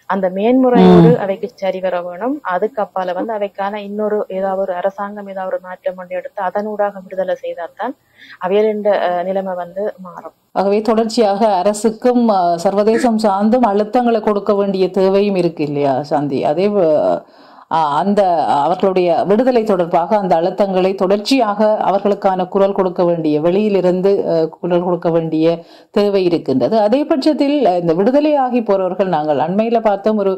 அந்த மேன்முறையோடு அவைக்கு சரி வர வேணும் அதுக்கு அப்பால வந்து அவைக்கான இன்னொரு ஏதாவது ஒரு அரசாங்கம் ஏதாவது ஒரு மாற்றம் கொண்டு எடுத்து அதனூடாக விடுதலை செய்தால்தான் அவைகளின் அஹ், நிலைமை வந்து மாறும் ஆகவே தொடர்ச்சியாக அரசுக்கும் அஹ், சர்வதேசம் சார்ந்தும் அழுத்தங்களை கொடுக்க வேண்டிய தேவையும் இருக்கு இல்லையா சாந்தி அதே அஹ், அஹ், அந்த அவர்களுடைய விடுதலை தொடர்பாக அந்த அழுத்தங்களை தொடர்ச்சியாக அவர்களுக்கான குரல் கொடுக்க வேண்டிய வெளியிலிருந்து அஹ், குரல் கொடுக்க வேண்டிய தேவை இருக்கின்றது அதே பட்சத்தில் அஹ், இந்த விடுதலையாகி போறவர்கள் நாங்கள் அண்மையில பார்த்தோம் ஒரு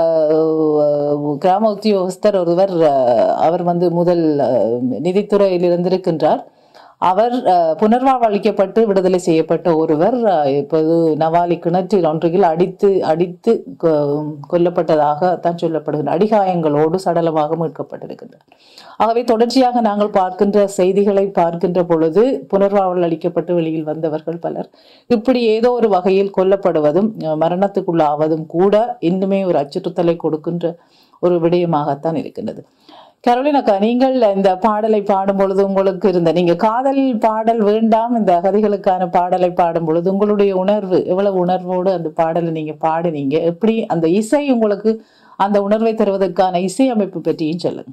அஹ், கிராம உத்தியோகஸ்தர் ஒருவர் அஹ், அவர் வந்து முதல் அஹ், நிதித்துறையில் இருந்திருக்கின்றார் அவர் அஹ், புனர்வாழ்வளிக்கப்பட்டு விடுதலை செய்யப்பட்ட ஒருவர் அஹ், இப்போது நவாலி கிணற்றில் ஒன்றில் அடித்து அடித்து கொ- கொல்லப்பட்டதாக தான் சொல்லப்படுகின்ற அடிகாயங்களோடு சடலமாக மீட்கப்பட்டிருக்கின்றார் ஆகவே தொடர்ச்சியாக நாங்கள் பார்க்கின்ற செய்திகளை பார்க்கின்ற பொழுது புனர்வாழ்வு அளிக்கப்பட்டு வெளியில் வந்தவர்கள் பலர் இப்படி ஏதோ ஒரு வகையில் கொல்லப்படுவதும் அஹ், மரணத்துக்குள்ளாவதும் கூட இன்னுமே ஒரு அச்சுறுத்தலை கொடுக்கின்ற ஒரு விடயமாகத்தான் இருக்கின்றது கரோலின் அக்கா நீங்கள் இந்த பாடலை பாடும் பொழுது உங்களுக்கு இருந்த நீங்க காதல் பாடல் வேண்டாம் இந்த அகதிகளுக்கான பாடலை பாடும் பொழுது உங்களுடைய உணர்வு எவ்வளவு உணர்வோடு அந்த பாடலை நீங்க பாடுனீங்க எப்படி அந்த இசை உங்களுக்கு அந்த உணர்வை தருவதற்கான இசை அமைப்பு பற்றியும் சொல்லுங்க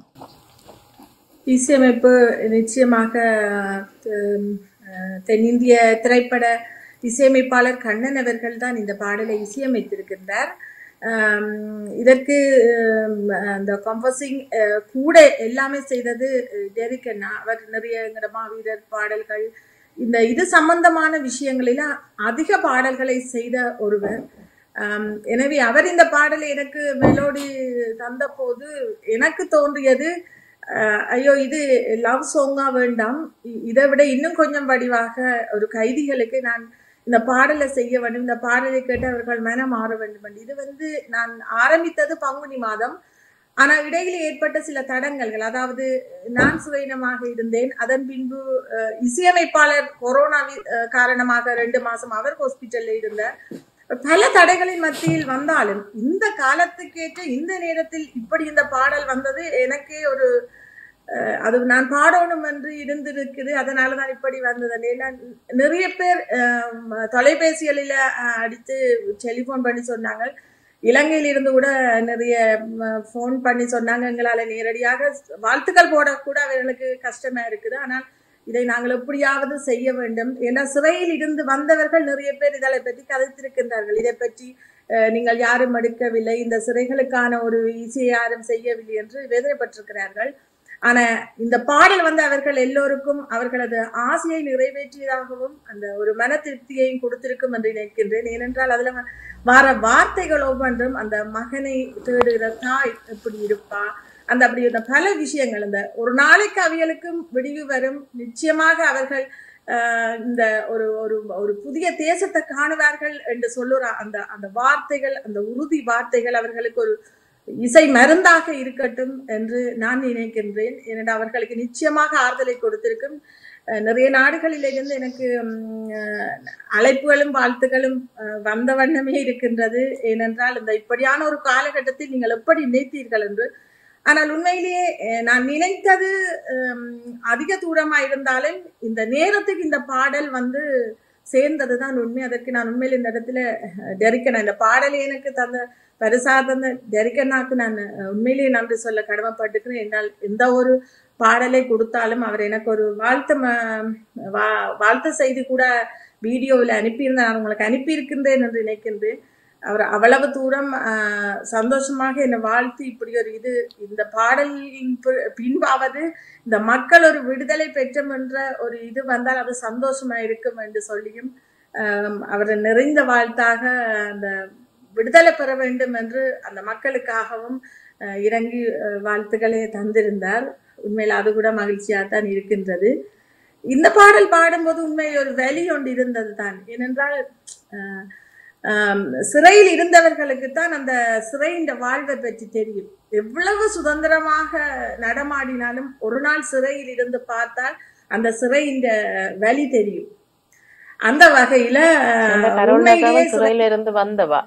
இசையமைப்பு நிச்சயமாக ஹம், அஹ், தென்னிந்திய திரைப்பட இசையமைப்பாளர் கண்ணன் அவர்கள் தான் இந்த பாடலை இசையமைத்திருக்கின்றார் ஆம், இதற்கு ஹம், அந்த கம்போசிங் கூட எல்லாமே செய்தது அஹ், டெரிக் அண்ணா அவர் நிறைய எங்கட மாவீரர் பாடல்கள் இந்த இது சம்பந்தமான விஷயங்களில அதிக பாடல்களை செய்த ஒருவர் ஆம், எனவே அவர் இந்த பாடலை எனக்கு மெலோடி தந்த போது எனக்கு தோன்றியது அஹ், ஐயோ இது லவ் சாங்கா வேண்டாம் இ- இதை விட இன்னும் கொஞ்சம் வடிவாக ஒரு கைதிகளுக்கு நான் இந்த பாடலை செய்ய வேண்டும் இந்த பாடலை கேட்டு அவர்கள் மனம் மாற வேண்டும் என்று. இது வந்து நான் ஆரம்பித்தது பங்குனி மாதம் ஆனா இடையில ஏற்பட்ட சில தடங்கல்கள் அதாவது நான் சுயநமாக இருந்தேன் அதன் பின்பு அஹ், இசையமைப்பாளர் கொரோனா காரணமாக ரெண்டு மாசம் அவர் ஹாஸ்பிட்டல்ல இருந்தார் பல தடைகளின் மத்தியில் வந்தாலும் இந்த காலத்துக்கேற்ற இந்த நேரத்தில் இப்படி இந்த பாடல் வந்தது எனக்கே ஒரு அஹ், அது நான் பாடணும் என்று இருந்திருக்குது அதனால தான் இப்படி வந்தது ஏன்னா நிறைய பேர் அஹ், தொலைபேசிகளில அஹ், அடித்து டெலிஃபோன் பண்ணி சொன்னாங்க இலங்கையில் இருந்து கூட நிறைய ஃபோன் பண்ணி சொன்னாங்க எங்களால நேரடியாக வாழ்த்துக்கள் போட கூட அவர்களுக்கு கஷ்டமா இருக்குது ஆனால் இதை நாங்கள் எப்படியாவது செய்ய வேண்டும் ஏன்னா சிறையில் இருந்து வந்தவர்கள் நிறைய பேர் இதை பற்றி கதைத்திருக்கின்றார்கள் இதை பற்றி அஹ், நீங்கள் யாரும் எடுக்கவில்லை இந்த சிறைகளுக்கான ஒரு இசையை யாரும் செய்யவில்லை என்று வேதனைப்பட்டிருக்கிறார்கள் ஆனா இந்த பாடல் வந்து அவர்கள் எல்லோருக்கும் அவர்களது ஆசையை நிறைவேற்றியதாகவும் அந்த ஒரு மன திருப்தியையும் கொடுத்திருக்கும் என்று நினைக்கின்றேன் ஏனென்றால் அதுல வ- வர வார்த்தைகள் ஒவ்வொன்றும் அந்த மகனை தேடுகிற தாய் எப்படி இருப்பா அந்த அப்படி இந்த பல விஷயங்கள் இந்த ஒரு நாளைக்கு அவைகளுக்கும் விடிவு வரும் நிச்சயமாக அவர்கள் ஆஹ், இந்த ஒரு ஒரு ஒரு புதிய தேசத்தை காணுவார்கள் என்று சொல்லுற அந்த அந்த வார்த்தைகள் அந்த உறுதி வார்த்தைகள் அவர்களுக்கு ஒரு இசை மருந்தாக இருக்கட்டும் என்று நான் நினைக்கின்றேன் ஏனென்றால் அவர்களுக்கு நிச்சயமாக ஆறுதலை கொடுத்திருக்கும் அஹ் நிறைய நாடுகளிலிருந்து எனக்கு ம், அஹ், அழைப்புகளும் வாழ்த்துக்களும் அஹ், வந்த வண்ணமே இருக்கின்றது ஏனென்றால் இந்த இப்படியான ஒரு காலகட்டத்தில் நீங்கள் எப்படி நினைத்தீர்கள் என்று ஆனால் உண்மையிலேயே அஹ், நான் நினைத்தது ஹம், அதிக தூரமா இருந்தாலும் இந்த நேரத்துக்கு இந்த பாடல் வந்து சேர்ந்தது தான் உண்மை அதற்கு நான் உண்மையில் இந்த இடத்துல டெரிக்கனா இந்த பாடலை எனக்கு தந்த பரிசா தந்த டெரிக்கனாக்கு நான் அஹ், உண்மையிலேயே நன்றி சொல்ல கடமைப்பட்டுக்கிறேன் என்றால் எந்த ஒரு பாடலை கொடுத்தாலும் அவர் எனக்கு ஒரு வாழ்த்து ம- வா- வாழ்த்து செய்தி கூட வீடியோவில் அனுப்பியிருந்தேன் நான் உங்களுக்கு அனுப்பியிருக்கின்றேன் என்று நினைக்கின்றேன் அவர் அவ்வளவு தூரம் ஆஹ், சந்தோஷமாக என்னை வாழ்த்து இப்படி ஒரு இது இந்த பாடலின் பி- பின்பாவது இந்த மக்கள் ஒரு விடுதலை பெற்றம் என்ற ஒரு இது வந்தால் அது சந்தோஷமா இருக்கும் என்று சொல்லியும் ஆம், அவர் நிறைந்த வாழ்த்தாக அந்த விடுதலை பெற வேண்டும் என்று அந்த மக்களுக்காகவும் அஹ், இறங்கி அஹ், வாழ்த்துக்களை தந்திருந்தார் உண்மையில் அது கூட மகிழ்ச்சியாக தான் இருக்கின்றது இந்த பாடல் பாடும்போது உண்மையில் ஒரு வலி ஒன்று இருந்தது தான் ஏனென்றால் அஹ், ஆம், சிறையில் இருந்தவர்களுக்கு தான் அந்த சிறையின் வாழ்வை பற்றி தெரியும் எவ்வளவு சுதந்திரமாக நடமாடினாலும் ஒரு நாள் சிறையில் இருந்து பார்த்தால் அந்த சிறையின் வலி தெரியும் அந்த வகையில அந்த அஹ், கரோனாக்காக உண்மையிலேயே சிறை- சிறையில இருந்து வந்தவா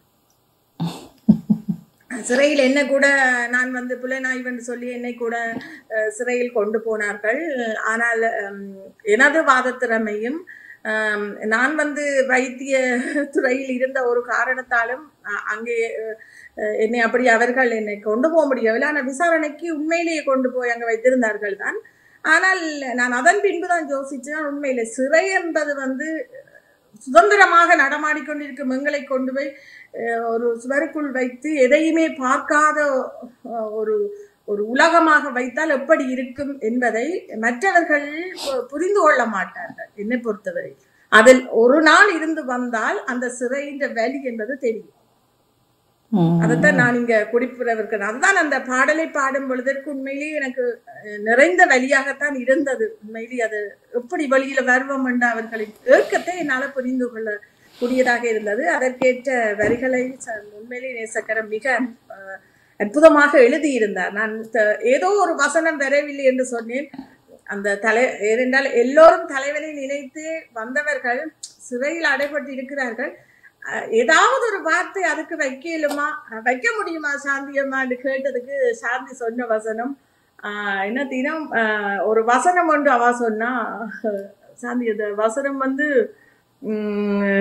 சிறையில் என்ன கூட நான் வந்து புலனாய்வுன்னு சொல்லி என்னை கூட அஹ், சிறையில் கொண்டு போனார்கள் ஆனால் ஹம், எனது வாதத்திறமையும் ஹம், நான் வந்து வைத்திய துறையில் இருந்த ஒரு காரணத்தாலும் அ- அங்கே அஹ், என்னை அப்படி அவர்கள் என்னை கொண்டு போக முடியவில்லை ஆனால் விசாரணைக்கு உண்மையிலேயே கொண்டு போய் அங்கே வைத்திருந்தார்கள் தான் ஆனால் நான் அதன் பின்புதான் யோசிச்சேன் உண்மையிலே சிறை என்பது வந்து சுதந்திரமாக நடமாடிக்கொண்டிருக்கும் எங்களை கொண்டு போய் அஹ், ஒரு சுவருக்குள் வைத்து எதையுமே பார்க்காத அஹ், ஒரு ஒரு உலகமாக வைத்தால் எப்படி இருக்கும் என்பதை மற்றவர்கள் பு- புரிந்து கொள்ள மாட்டார்கள் என்னை பொறுத்தவரை அதில் ஒரு நாள் இருந்து வந்தால் அந்த சிறையின் வலி என்பது தெரியும் ம். அதைத்தான் நான் இங்க குறிப்பிடவிருக்கிறேன் அதுதான் அந்த பாடலை பாடும் பொழுதற்கு உண்மையிலேயே எனக்கு அஹ், நிறைந்த வழியாகத்தான் இருந்தது உண்மையிலேயே அது எப்படி வழியில வருவோம் என்ற அவர்களின் ஏக்கத்தை என்னால புரிந்து கொள்ள கூடியதாக இருந்தது அதற்கேற்ற வரிகளை ச- உண்மையிலேயே நேசக்கரம் மிக அஹ், அற்புதமாக எழுதியிருந்தார் நான் த- ஏதோ ஒரு வசனம் வரவில்லை என்று சொன்னேன் அந்த தலை ஏனென்றால் எல்லோரும் தலைவனை நினைத்து வந்தவர்கள் சிறையில் அடைபட்டு இருக்கிறார்கள் அஹ் ஏதாவது ஒரு வார்த்தை அதுக்கு வைக்கலுமா அஹ் வைக்க முடியுமா சாந்தியம்மான்னு கேட்டதுக்கு சாந்தி சொன்ன வசனம் ஆஹ் என்ன தினம் ஆஹ் ஒரு வசனம் ஒன்று அவ சொன்னா அஹ் சாந்தி அந்த வசனம் வந்து உம்,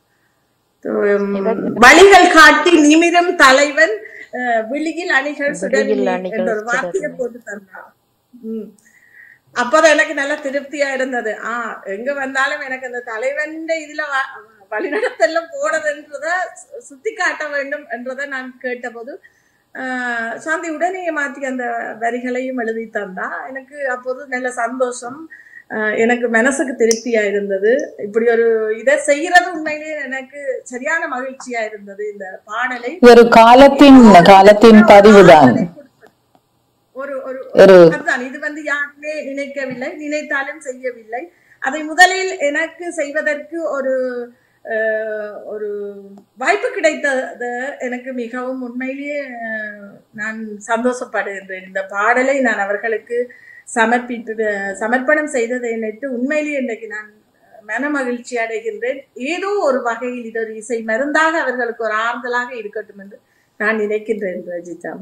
உம், வழிகள் காட்டி நிமிரும் தலைவன் அஹ், விழியில் அணிகள் சுடவில்லை அணிகள் என்ற ஒரு வார்த்தையை சுடவில்லை. போட்டு தந்தான் உம் அப்பதான் எனக்கு நல்ல திருப்தியா இருந்தது ஆ எங்க வந்தாலும் எனக்கு அந்த தலைவன் இதுல வ- வழிநடத்தெல்லாம் போனதுன்றத சு- சுத்தி காட்ட வேண்டும் என்றதை நான் கேட்டபோது ஆஹ் சாந்தி உடனே மாற்றி அந்த வரிகளையும் எழுதி தந்தா எனக்கு அப்போது நல்ல சந்தோஷம் ஆஹ் எனக்கு மனசுக்கு திருப்தியா இருந்தது இப்படி ஒரு இதை செய்யறது உண்மையிலேயே எனக்கு சரியான மகிழ்ச்சியா இருந்தது இந்த பாடலை ஒரு காலத்தின் காலத்தின் பதிவுதான் ஒரு ஒரு ஒரு அதுதான் இது வந்து யாருமே நினைக்கவில்லை நினைத்தாலும் செய்யவில்லை அதை முதலில் எனக்கு செய்வதற்கு ஒரு அஹ், ஒரு வாய்ப்பு கிடைத்தது எனக்கு மிகவும் உண்மையிலேயே அஹ், நான் சந்தோஷப்படுகின்றேன் இந்த பாடலை நான் அவர்களுக்கு சமர்ப்பித்து சமர்ப்பணம் செய்ததை நினைத்து உண்மையிலேயே இன்றைக்கு நான் மன மகிழ்ச்சி அடைகின்றேன் ஏதோ ஒரு வகையில் இது ஒரு இசை மருந்தாக அவர்களுக்கு ஒரு ஆறுதலாக இருக்கட்டும் என்று நான் நினைக்கின்றேன் ரஜிதா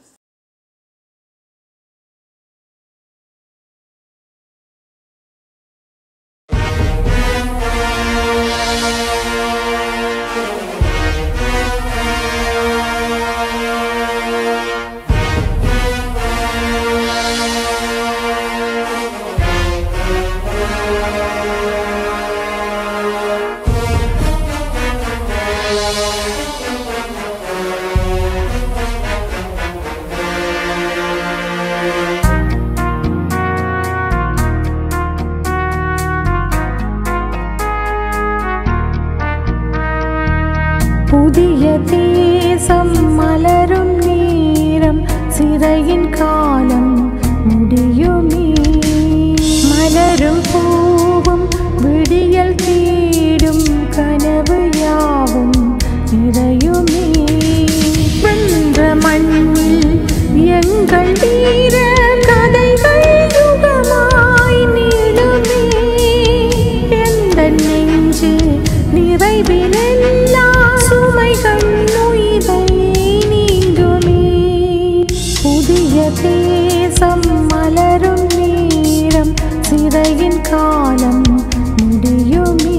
புதிய தேசம் மலரும் நேரம் சிறையின் காலம் முடியுமே மலரும் பூவும் விடியல் தேடும் கனவு யாவும் நிறையுமே வென்ற மண்ணில் எங்கள் வீர கதைகள் யுகமாய் நீளுமே எந்த நெஞ்சு நிறைவிலெல்லா சுமைகள் உயிரை நீங்குமே புதிய தேசம் மலரும் நேரம் சிறையின் காலம் முடியுமே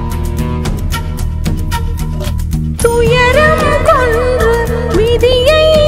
துயரம் கொன்று விதியை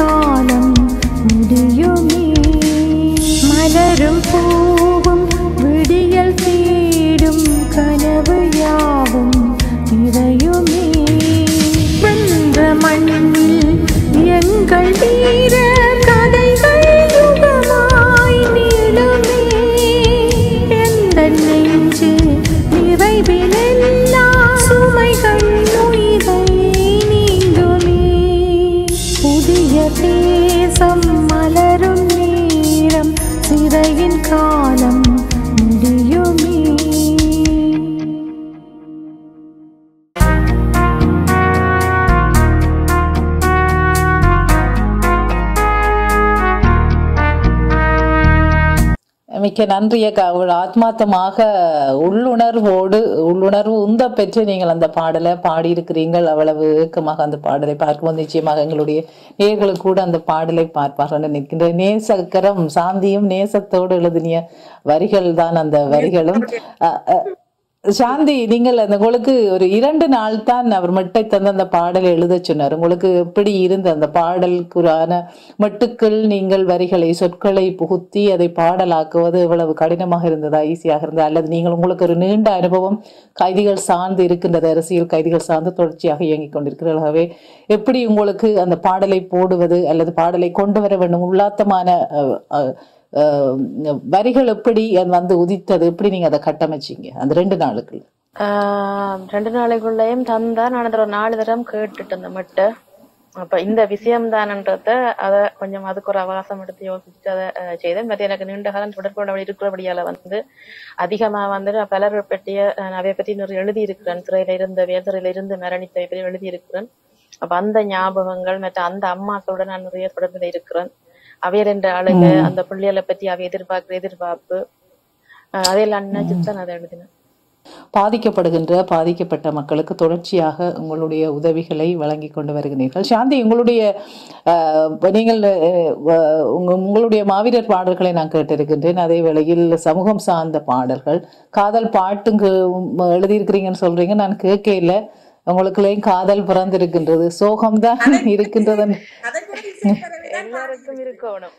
காலம் முடியுமே மலரும் பூவும் விடியல் தேடும் கனவு யாவும் நிறையுமே வென்ற மண்ணில் எங்கள் வீர கதைகள் யுகமாய் நீளுமே எந்த நெஞ்சு நிறைவிலெல்லா சுமைகள் உயிரை நீங்குமே புதிய தேசம் மலரும் நேரம் சிறையின் காலம் முடியுமே மிக்க நன்றி அக்கா ஒரு ஆத்மார்த்தமாக உள்ளுணர்வோடு உள்ளுணர்வு உந்த பெற்று நீங்கள் அந்த பாடலை பாடியிருக்கிறீர்கள் அவ்வளவு ஏக்கமாக அந்த பாடலை பார்க்கும்போது நிச்சயமாக எங்களுடைய நேர்களும் கூட அந்த பாடலை பார்ப்பார்கள் என்று நிற்கின்ற நேசக்கரம் சாந்தியும் நேசத்தோடு எழுதினிய வரிகள் தான் அந்த வரிகளும் அ, அ, சாந்தி நீங்கள் அந்த உங்களுக்கு ஒரு இரண்டு நாள் தான் அவர் மெட்டை தந்து அந்த பாடலை எழுத சொன்னார் உங்களுக்கு எப்படி இருந்த அந்த பாடலுக்குறான மெட்டுக்கள் நீங்கள் வரிகளை சொற்களை புகுத்தி அதை பாடலாக்குவது எவ்வளவு கடினமாக இருந்ததா ஈஸியாக இருந்ததா அல்லது நீங்கள் உங்களுக்கு ஒரு நீண்ட அனுபவம் கைதிகள் சார்ந்து இருக்கின்றது அரசியல் கைதிகள் சார்ந்து தொடர்ச்சியாக இயங்கிக் கொண்டிருக்கிறதாகவே எப்படி உங்களுக்கு அந்த பாடலை போடுவது அல்லது பாடலை கொண்டு வர வேண்டும் உள்ளாத்தமான அஹ், அஹ், அஹ், வரிகள் எப்படி அது வந்து உதித்தது எப்படி நீங்க அதை கட்டமைச்சீங்க அந்த ரெண்டு நாளுக்கு ஆஹ் ரெண்டு நாளைக்குள்ளேயும் தந்தா நான் அதை ஒரு நாலு தரம் கேட்டுட்டு இருந்தேன் மட்டு அப்ப இந்த விஷயம் தானன்றத அத கொஞ்சம் அதுக்கு ஒரு அவகாசம் எடுத்து யோசிச்சுட்டு அதை அஹ், செய்தேன் மற்ற எனக்கு நீண்ட காலம் தொடர்பு இருக்கிறபடியால வந்து அதிகமா வந்து நான் பலர் பற்றிய அஹ், அவைய பற்றி நிறைய எழுதி இருக்கிறேன் சிறையில இருந்த வேதரையில இருந்து மரணித்தவை பற்றி எழுதி இருக்கிறேன் அப்ப அந்த ஞாபகங்கள் மற்ற அந்த அம்மாக்களோட நான் நிறைய தொடர்புல இருக்கிறேன் அவையர் என்ற அழகு அந்த பிள்ளைகளை பத்தி அவை எதிர்பார்க்கிற எதிர்பார்ப்பு அஹ், அதையெல்லாம் நினைச்சுட்டு தான் அதை எழுதினேன் பாதிக்கப்படுகின்ற பாதிக்கப்பட்ட மக்களுக்கு தொடர்ச்சியாக உங்களுடைய உதவிகளை வழங்கி கொண்டு வருகிறீர்கள் சாந்தி உங்களுடைய அஹ், நீங்கள் அஹ், வ- உங்க- உங்களுடைய மாவீரர் பாடல்களை நான் கேட்டிருக்கின்றேன் அதே வேளையில் சமூகம் சார்ந்த பாடல்கள் காதல் பாட்டுங்க எழுதியிருக்கிறீங்கன்னு சொல்றீங்க நான் கேட்கல உங்களுக்குள்ளேயும் காதல் பிறந்திருக்கின்றது சோகம்தான் இருக்கின்றது அதை கூட இசைக்கருவிதான் எல்லாருக்கும் இருக்கணும்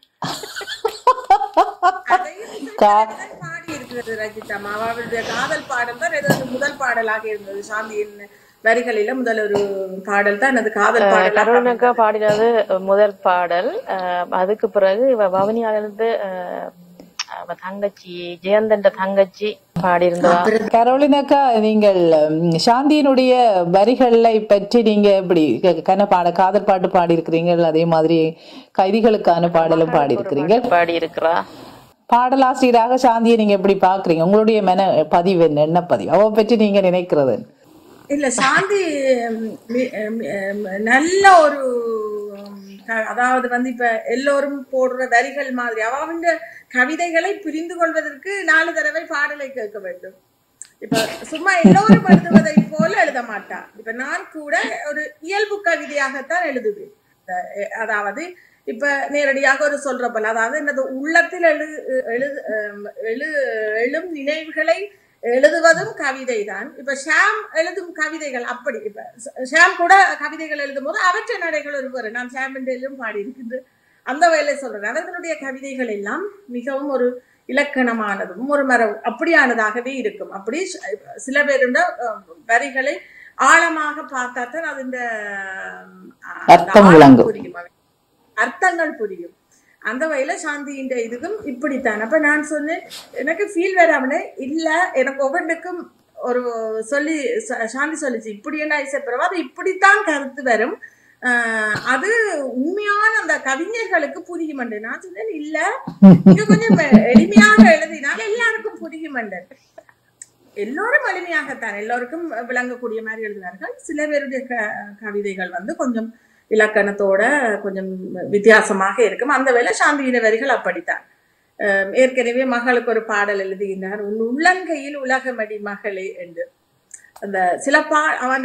அதையும் இசைக்கருவிதான் பாடி இருக்கிறது ரஜிதா அவருடைய காதல் பாடல் தான் ஏதோ ஒரு முதல் பாடலாக இருந்தது சாந்தியின் வரிகளில முதல் ஒரு பாடல் தான் அது காதல் பாடல் கருணக்கா பாடினது முதல் பாடல் அஹ் அதுக்கு பிறகு இவ பவனியால இருந்து அஹ், அவ தங்கச்சி ஜெயந்தன்ற தங்கச்சி பாடியிருந்தா கரோலினாக்கா நீங்கள் ம், சாந்தியினுடைய வரிகளை பற்றி நீங்க எப்படி க- கன பாட காதல் பாட்டு பாடியிருக்கிறீங்க அதே மாதிரி கைதிகளுக்கான பாடலும் பாடியிருக்கிறீங்க பாடி இருக்கிறா பாடலாசிரியராக சாந்தியை நீங்க எப்படி பாக்குறீங்க உங்களுடைய மன பதிவு என்ன என்ன பதிவு அவ பற்றி நீங்க நினைக்கிறது என்ன? இல்ல சாந்தி ம், மி- ம், ம், நல்ல ஒரு ம், க- அதாவது வந்து இப்ப எல்லோரும் போடுற வரிகள் மாதிரி அவ வந்து கவிதைகளை புரிந்து கொள்வதற்கு நாலு தடவை பாடலை கேட்க வேண்டும் இப்ப சும்மா எல்லோரும் எழுதுவதை போல எழுத மாட்டா இப்ப நான் கூட ஒரு இயல்பு கவிதையாகத்தான் எழுதுவேன் இந்த- எ- அதாவது இப்ப நேரடியாக ஒரு சொல்ற போல அதாவது என்னது உள்ளத்தில் எழு எழு அம், எழு எழும் நினைவுகளை எழுதுவதும் கவிதை தான் இப்ப ஷாம் எழுதும் கவிதைகள் அப்படி இப்ப ஷ- ஷாம் கூட கவிதைகள் எழுதும் போது அவற்றை நடைகள் ஒருவர் நான் ஷாம் என்றிலும் பாடி இருக்கின்ற அந்த வேலை சொல்றேன் அவர்களுடைய கவிதைகள் எல்லாம் மிகவும் ஒரு இலக்கணமானதும் ஒரு மர அப்படியானதாகவே இருக்கும் அப்படி ஷ- சில பேருண்ட அஹ், வரிகளை ஆழமாக பார்த்தா தான் அது இந்த அஹ், அந்த அர்த்தம் ஆழம் விளங்கும். புரியும் அவை. அர்த்தங்கள் புரியும் அந்த வகையில சாந்தியின் இதுக்கும் இப்படித்தான் அப்ப நான் சொன்னேன் எனக்கு ஃபீல் வராமலே இல்ல எனக்கு ஒவ்வொன்றுக்கும் ஒரு சொல்லி ச- சாந்தி சொல்லிச்சு இப்படி என்ன இசைப்பிரவா அது இப்படித்தான் கருத்து வரும் ஆஹ் அது உண்மையான அந்த கவிஞர்களுக்கு புரியும் நான் சொன்னேன் இல்ல இங்க கொஞ்சம் எளிமையாக எழுதினால் எல்லாருக்கும் புரியும் எல்லோரும் எளிமையாகத்தான் எல்லோருக்கும் விளங்கக்கூடிய மாதிரி எழுதினார்கள் சில பேருடைய க- கவிதைகள் வந்து கொஞ்சம் இலக்கணத்தோட கொஞ்சம் வித்தியாசமாக இருக்கும் அந்த வேளை சாந்தியின வரிகள் அப்படித்தான் அஹ் ஏற்கனவே மகளுக்கு ஒரு பாடல் எழுதுகின்றார் உன் உள்ளங்கையில் உலகமடி மகளே என்று அந்த சில பா அவன்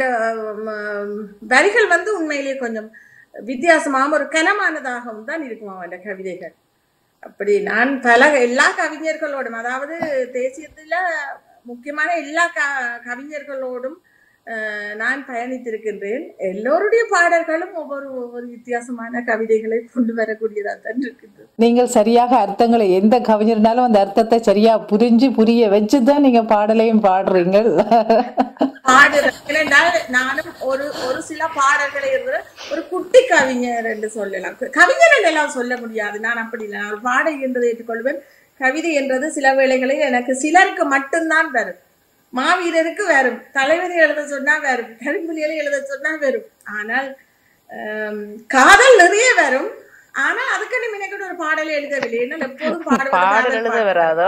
வரிகள் வந்து உண்மையிலேயே கொஞ்சம் வித்தியாசமாகவும் ஒரு கனமானதாகவும் தான் இருக்கும் அவன் கவிதைகள் அப்படி நான் பல எல்லா கவிஞர்களோடும் அதாவது தேசியத்துல முக்கியமான எல்லா க கவிஞர்களோடும் அஹ், நான் பயணித்திருக்கின்றேன் எல்லோருடைய பாடல்களும் ஒவ்வொரு ஒவ்வொரு வித்தியாசமான கவிதைகளை கொண்டு வரக்கூடியதாக தான் இருக்கின்றது நீங்கள் சரியாக அர்த்தங்களை எந்த கவிஞர்னாலும் அந்த அர்த்தத்தை சரியா புரிஞ்சு புரிய வச்சுதான் நீங்க பாடலையும் பாடுறீங்கள் பாடுறேன் ஏனென்றால் நானும் ஒரு ஒரு சில பாடல்களை இருக்கிற ஒரு குட்டி கவிஞர் என்று சொல்லலாம் கவிஞர் எல்லாம் சொல்ல முடியாது நான் அப்படி இல்லை நான் ஒரு பாடல் என்றதை ஏற்றுக்கொள்வேன் கவிதை என்றது சில வேளைகளில் எனக்கு சிலருக்கு மட்டும்தான் வரும் மாவீரருக்கு வரும் தலைவரை எழுத சொன்னா வரும் கரும்புலிகளை எழுத சொன்னா வரும் ஆனால் ஆம், காதல் நிறைய வரும் ஆனா அதுக்கு மினக்கிட்ட ஒரு பாடலை எழுதவில்லை என்ன எப்போதும் பாடுவது பாடல் காதல் எழுத பாடல். வராதோ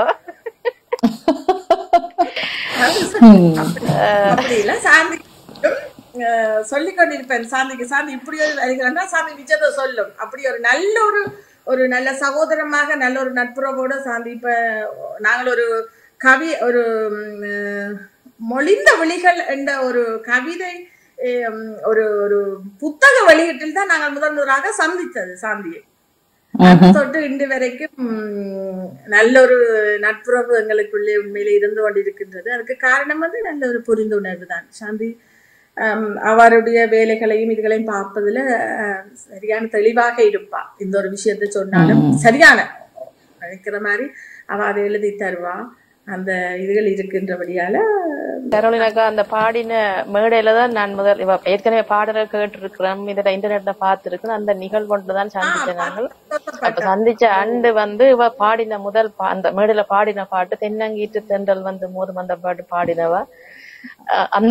அப்படி இல்ல சாந்தி அஹ், சொல்லிக் கொண்டிருப்பேன் சாந்திக்கு சாந்தி இப்படி ஒரு வருகிறா சாந்தி மிச்சத்தை சொல்லும் அப்படி ஒரு நல்ல ஒரு ஒரு நல்ல சகோதரமாக நல்ல ஒரு நட்புறவோட சாந்தி இப்ப நாங்கள் ஒரு கவி ஒரு ம், அஹ், மொழிந்த விழிகள் என்ற ஒரு கவிதை ஹம், ஒரு ஒரு புத்தக வெளியீட்டில் தான் நாங்கள் முதல் முதலாக சந்தித்தது சாந்தியை அது தொட்டு இன்று வரைக்கும் ம், நல்ல ஒரு நட்புறவு எங்களுக்குள்ளே உண்மையிலே இருந்து கொண்டிருக்கின்றது அதுக்கு காரணம் வந்து நல்ல ஒரு புரிந்துணர்வு தான் சாந்தி ஹம், அவருடைய வேலைகளையும் இதுகளையும் பார்ப்பதுல அஹ், சரியான தெளிவாக இருப்பா இந்த ஒரு விஷயத்தை சொன்னாலும் சரியான நினைக்கிற மாதிரி அவ அதை எழுதி தருவா அந்த இதுகள் இருக்கின்றபடியால கரோலினாக்கா அந்த பாடின மேடையில தான் நான் முதல் இவ ஏற்கனவே பாடலை கேட்டிருக்கிறோம் இதுல இன்டர்நெட்ல பார்த்திருக்கேன் அந்த நிகழ்வு தான் சந்திச்சேன் நாங்கள் அப்ப சந்திச்ச அண்டு வந்து இவ பாடின முதல் பா- அந்த மேடையில பாடின பாட்டு தென்னங்கீட்டு தென்றல் வந்து மோதும் அந்த பாட்டு பாடினவ அஹ் அந்த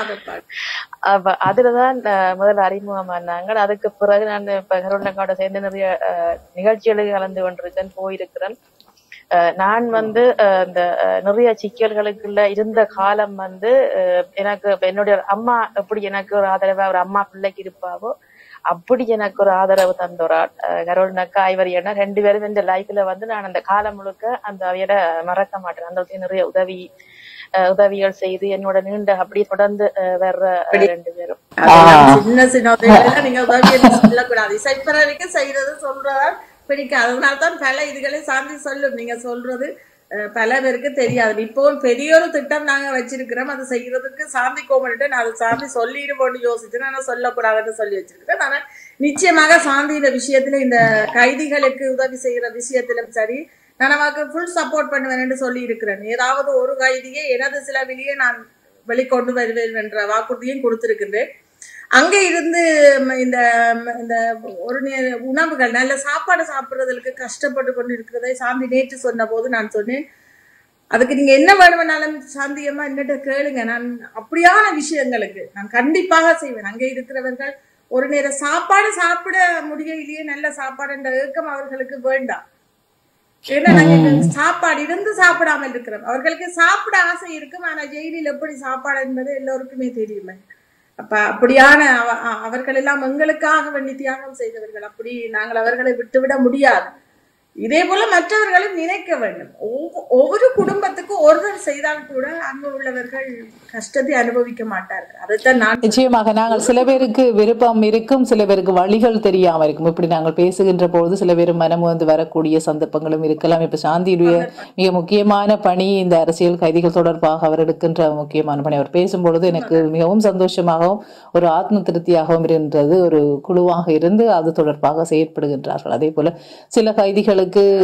அப்ப அதுலதான் அஹ், முதல்ல அறிமுகமானாங்க அதுக்கு பிறகு நான் இப்ப கருணக்காவோட சேர்ந்து நிறைய அஹ், நிகழ்ச்சிகளுக்கு கலந்து கொண்டிருக்கேன் போயிருக்கிறேன் அஹ், நான் வந்து அஹ், இந்த அஹ், நிறைய சிக்கல்களுக்குள்ள இருந்த காலம் வந்து அஹ், எனக்கு இப்ப என்னுடைய அம்மா எப்படி எனக்கு ஒரு ஆதரவா ஒரு அம்மா பிள்ளைக்கு இருப்பாவோ அப்படி எனக்கு ஒரு ஆதரவு தந்தோராள் கரோல்னக்கா ஐவர் ஏன்னா ரெண்டு பேரும் இந்த லைஃப்ல வந்து நான் அந்த காலம் முழுக்க அந்த அவையரை மறக்க மாட்டேன் அந்த அளவுக்கு நிறைய உதவி அஹ், உதவிகள் செய்து என்னோட நீண்ட அப்படியே தொடர்ந்து அஹ், வர்ற அஹ், ரெண்டு பேரும் அதெல்லாம் சின்ன சின்ன உதவிகளை நீங்க உதவி என்று சொல்லக்கூடாது இசைப்பிறவிக்கு செய்யறது சொல்றதா பிடிக்கும் அதனால தான் பல இதுகளை சாந்தி சொல்லும் நீங்க சொல்றது அஹ், பல பேருக்கு தெரியாது இப்பவும் பெரிய ஒரு திட்டம் நாங்க வச்சிருக்கிறோம் அது செய்யறதுக்கு சாந்தி கோமன்ட்டு நான் அது சாந்தி சொல்லிடுவோம்னு யோசிச்சு ஆனா சொல்லக்கூடாதுன்னு சொல்லி வச்சிருக்கிறேன் ஆனா நிச்சயமாக சாந்தியோட விஷயத்துல இந்த கைதிகளுக்கு உதவி செய்யற விஷயத்திலும் சரி நான் அவருக்கு ஃபுல் சப்போர்ட் பண்ணுவேன்னு சொல்லி இருக்கிறேன் ஏதாவது ஒரு கைதியை எனது செலவிலேயே நான் வெளிக்கொண்டு வருவேன் என்ற வாக்குறுதியும் கொடுத்திருக்கின்றேன் அங்கே இருந்து ம், இந்த ம், இந்த ஒரு நே- உணவுகள் நல்ல சாப்பாடு சாப்பிடுறதுக்கு கஷ்டப்பட்டு கொண்டு இருக்கிறதை சாந்தி நேற்று சொன்ன போது நான் சொன்னேன் அதுக்கு நீங்க என்ன வேணும்னாலும் சாந்தியம்மா என்னட்ட கேளுங்க நான் அப்படியான விஷயங்களுக்கு நான் கண்டிப்பாக செய்வேன் அங்கே இருக்கிறவர்கள் ஒரு நேரம் சாப்பாடு சாப்பிட முடியலையே நல்ல சாப்பாடு என்ற ஏக்கம் அவர்களுக்கு வேண்டாம் ஏன்னா நாங்க சாப்பாடு இருந்து சாப்பிடாமல் இருக்கிறோம் அவர்களுக்கு சாப்பிட ஆசை இருக்கும் ஆனா ஜெயிலில் எப்படி சாப்பாடு என்பது எல்லோருக்குமே தெரியுமே அப்ப அப்படியான அவ- அ- அவர்கள் எல்லாம் எங்களுக்காக வேண்டி தியாகம் செய்தவர்கள் அப்படி நாங்கள் அவர்களை விட்டுவிட முடியாது இதே போல மற்றவர்களும் நினைக்க வேண்டும் ஒவ்வொ- ஒவ்வொரு குடும்பத்துக்கும் ஒருவர் செய்தால் கூட அங்கு உள்ளவர்கள் கஷ்டத்தை அனுபவிக்க மாட்டார்கள் அதைத்தான் நான் நிச்சயமாக நாங்கள் சில பேருக்கு விருப்பம் இருக்கும் சில பேருக்கு வழிகள் தெரியாம இருக்கும் இப்படி நாங்கள் பேசுகின்ற பொழுது சில பேர் மனம் வந்து வரக்கூடிய சந்தர்ப்பங்களும் இருக்கலாம் இப்ப சாந்தியுடைய மிக முக்கியமான பணி இந்த அரசியல் கைதிகள் தொடர்பாக அவர் எடுக்கின்ற முக்கியமான பணி அவர் பேசும்பொழுது எனக்கு மிகவும் சந்தோஷமாகவும் ஒரு ஆத்ம திருப்தியாகவும் இருந்தது ஒரு குழுவாக இருந்து அது தொடர்பாக செயற்படுகின்றார்கள் அதே போல சில கைதிகளுக்கு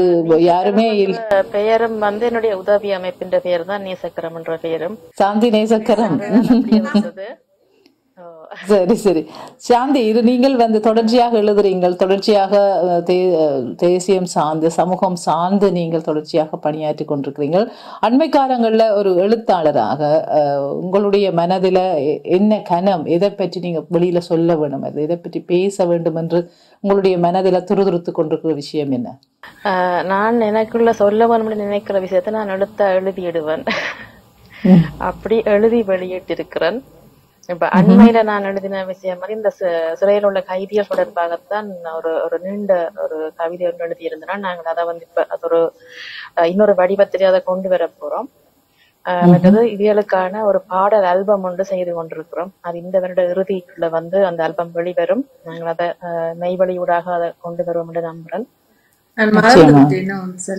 யாருமே இல்ல பெயரும் வந்து என்னுடைய உதவி அமைப்பின் பெயர் தான் நேசக்கரம் என்ற பெயரும் சாந்தி நேசக்கரம் அப்படியே வந்தது ஓ. சரி சரி சாந்தி இது நீங்கள் வந்து தொடர்ச்சியாக எழுதுறீங்கள் தொடர்ச்சியாக அஹ், தே- அஹ், தேசியம் சார்ந்து சமூகம் சார்ந்து நீங்கள் தொடர்ச்சியாக பணியாற்றி கொண்டிருக்கிறீர்கள் அண்மை காலங்களில் ஒரு எழுத்தாளராக அஹ், உங்களுடைய மனதில் எ- என்ன கனம் எதை பற்றி நீங்கள் வெளியில சொல்ல வேணும் அது எதை பற்றி பேச வேண்டும் என்று உங்களுடைய மனதில் துருதுருத்து கொண்டிருக்கிற விஷயம் என்ன ஆஹ் நான் எனக்குள்ள சொல்ல வேணும்னு நினைக்கிற விஷயத்த நான் எழுத்த எழுதிடுவேன் அப்படி எழுதி வெளியிட்டிருக்கிறேன் இப்ப அண்மையில நான் எழுதின விஷயம் மாதிரி இந்த சி- சிறையில் உள்ள கைதிகள் தொடர்பாகத்தான் நான் ஒரு ஒரு நீண்ட ஒரு கவிதை ஒன்று எழுதியிருந்தேன் நாங்கள் அதை வந்து இப்ப அது ஒரு அஹ், இன்னொரு வடிவத்திலே அதை கொண்டு வர போறோம் ஆஹ் மற்றது இவியலுக்கான ஒரு பாடல் ஆல்பம் ஒன்று செய்து கொண்டிருக்கிறோம் அது இந்த வருட இறுதிக்குள்ள வந்து அந்த ஆல்பம் வெளிவரும் நாங்கள் அதை ஆஹ் மெய்வழியூடாக அதை கொண்டு வருவோம் என்று நம்புறேன் நான் மறந்து விட்டேன் இன்னும் சரி.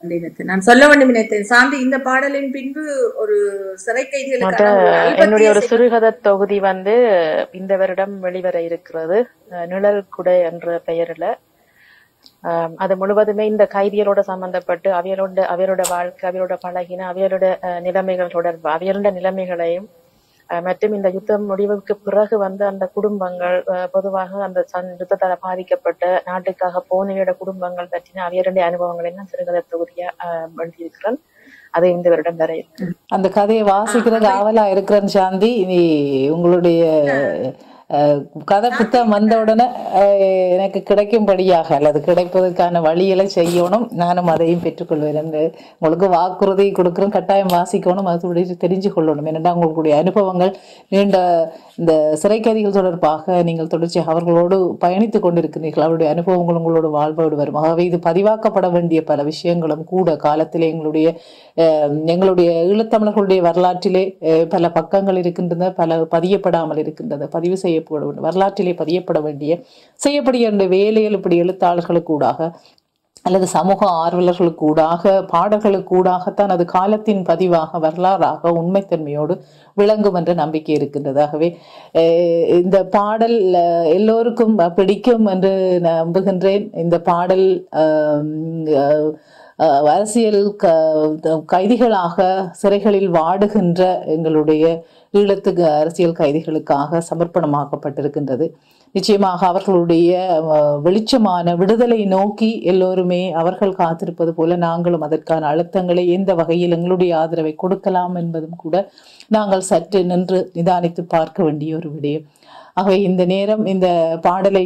என்று நினைத்தேன். நான் சொல்ல வேண்டும் நினைத்தேன் சாந்தி இந்த பாடலின் பின்பு ஒரு சிறை மற்ற கைதிகளுக்கான ஒரு என்னுடைய ஒரு அல்பத்திய சிறுகதை தொகுதி வந்து இந்த வருடம் வெளிவர இருக்கிறது அஹ் நிழல் குடை என்ற பெயரில் ஆம், அது முழுவதுமே இந்த கைதிகளோட சம்பந்தப்பட்டு அவையலோட அவையரோட வாழ்க்கை அவையோட பழகின அவையரோட அஹ், நிலைமைகள் தொடர்பு அவையரோட நிலைமைகளையும் அஹ், மற்றும் இந்த யுத்தம் முடிவுக்கு பிறகு வந்து அந்த குடும்பங்கள் அஹ், பொதுவாக அந்த சந்- யுத்தத்தால் பாதிக்கப்பட்ட நாட்டுக்காக போனவையோட குடும்பங்கள் பற்றின அவையருடைய அனுபவங்களை நான் சிறுகதை தொகுதியா அஹ், எழுதியிருக்கிறேன் அது இந்த வருடம் வரை இருக்கு அந்த கதையை வாசிக்கிறது ஆவலா இருக்கிறேன் சாந்தி நீ உங்களுடைய அஹ், கதை புத்தகம் வந்த உடனே அஹ், எனக்கு கிடைக்கும்படியாக அல்லது கிடைப்பதற்கான வழிகளை செய்யணும் நானும் அதையும் பெற்றுக்கொள்வேன் என்று உங்களுக்கு வாக்குறுதி கொடுக்குறோம் கட்டாயம் வாசிக்கணும் அது தெரிஞ்சு கொள்ளணும் ஏனென்றால் உங்களுடைய அனுபவங்கள் நீண்ட இந்த சிறைக்கைதிகள் தொடர்பாக நீங்கள் தொடர்ச்சியாக அவர்களோடு பயணித்துக் கொண்டிருக்கிறீர்கள் அவருடைய அனுபவங்கள் உங்களோட வாழ்வோடு வரும் ஆகவே இது பதிவாக்கப்பட வேண்டிய பல விஷயங்களும் கூட காலத்திலே எங்களுடைய அஹ், எங்களுடைய ஈழத்தமிழர்களுடைய வரலாற்றிலே அஹ், பல பக்கங்கள் இருக்கின்றன பல பதியப்படாமல் இருக்கின்றன பதிவு செய்யப்பட வேண்டும் வரலாற்றிலே பதியப்பட வேண்டிய செய்யப்படுகிற வேலைகள் இப்படி எழுத்தாளர்களுக்கூடாக அல்லது சமூக ஆர்வலர்களுக்கூடாக பாடல்களுக்கூடாகத்தான் அது காலத்தின் பதிவாக வரலாறாக உண்மைத்தன்மையோடு விளங்கும் என்ற நம்பிக்கை இருக்கின்றது ஆகவே அஹ், இந்த பாடல் அஹ், எல்லோருக்கும் பிடிக்கும் என்று நம்புகின்றேன் இந்த பாடல் ஆம், அஹ், அஹ், அரசியல் க கைதிகளாக சிறைகளில் வாடுகின்ற எங்களுடைய ஈழத்துக்கு அரசியல் கைதிகளுக்காக சமர்ப்பணமாக்கப்பட்டிருக்கின்றது நிச்சயமாக அவர்களுடைய அஹ், வெளிச்சமான விடுதலை நோக்கி எல்லோருமே அவர்கள் காத்திருப்பது போல நாங்களும் அதற்கான அழுத்தங்களை எந்த வகையில் எங்களுடைய ஆதரவை கொடுக்கலாம் என்பதும் கூட நாங்கள் சற்று நின்று நிதானித்து பார்க்க வேண்டிய ஒரு விடயம் ஆகவே இந்த நேரம் இந்த பாடலை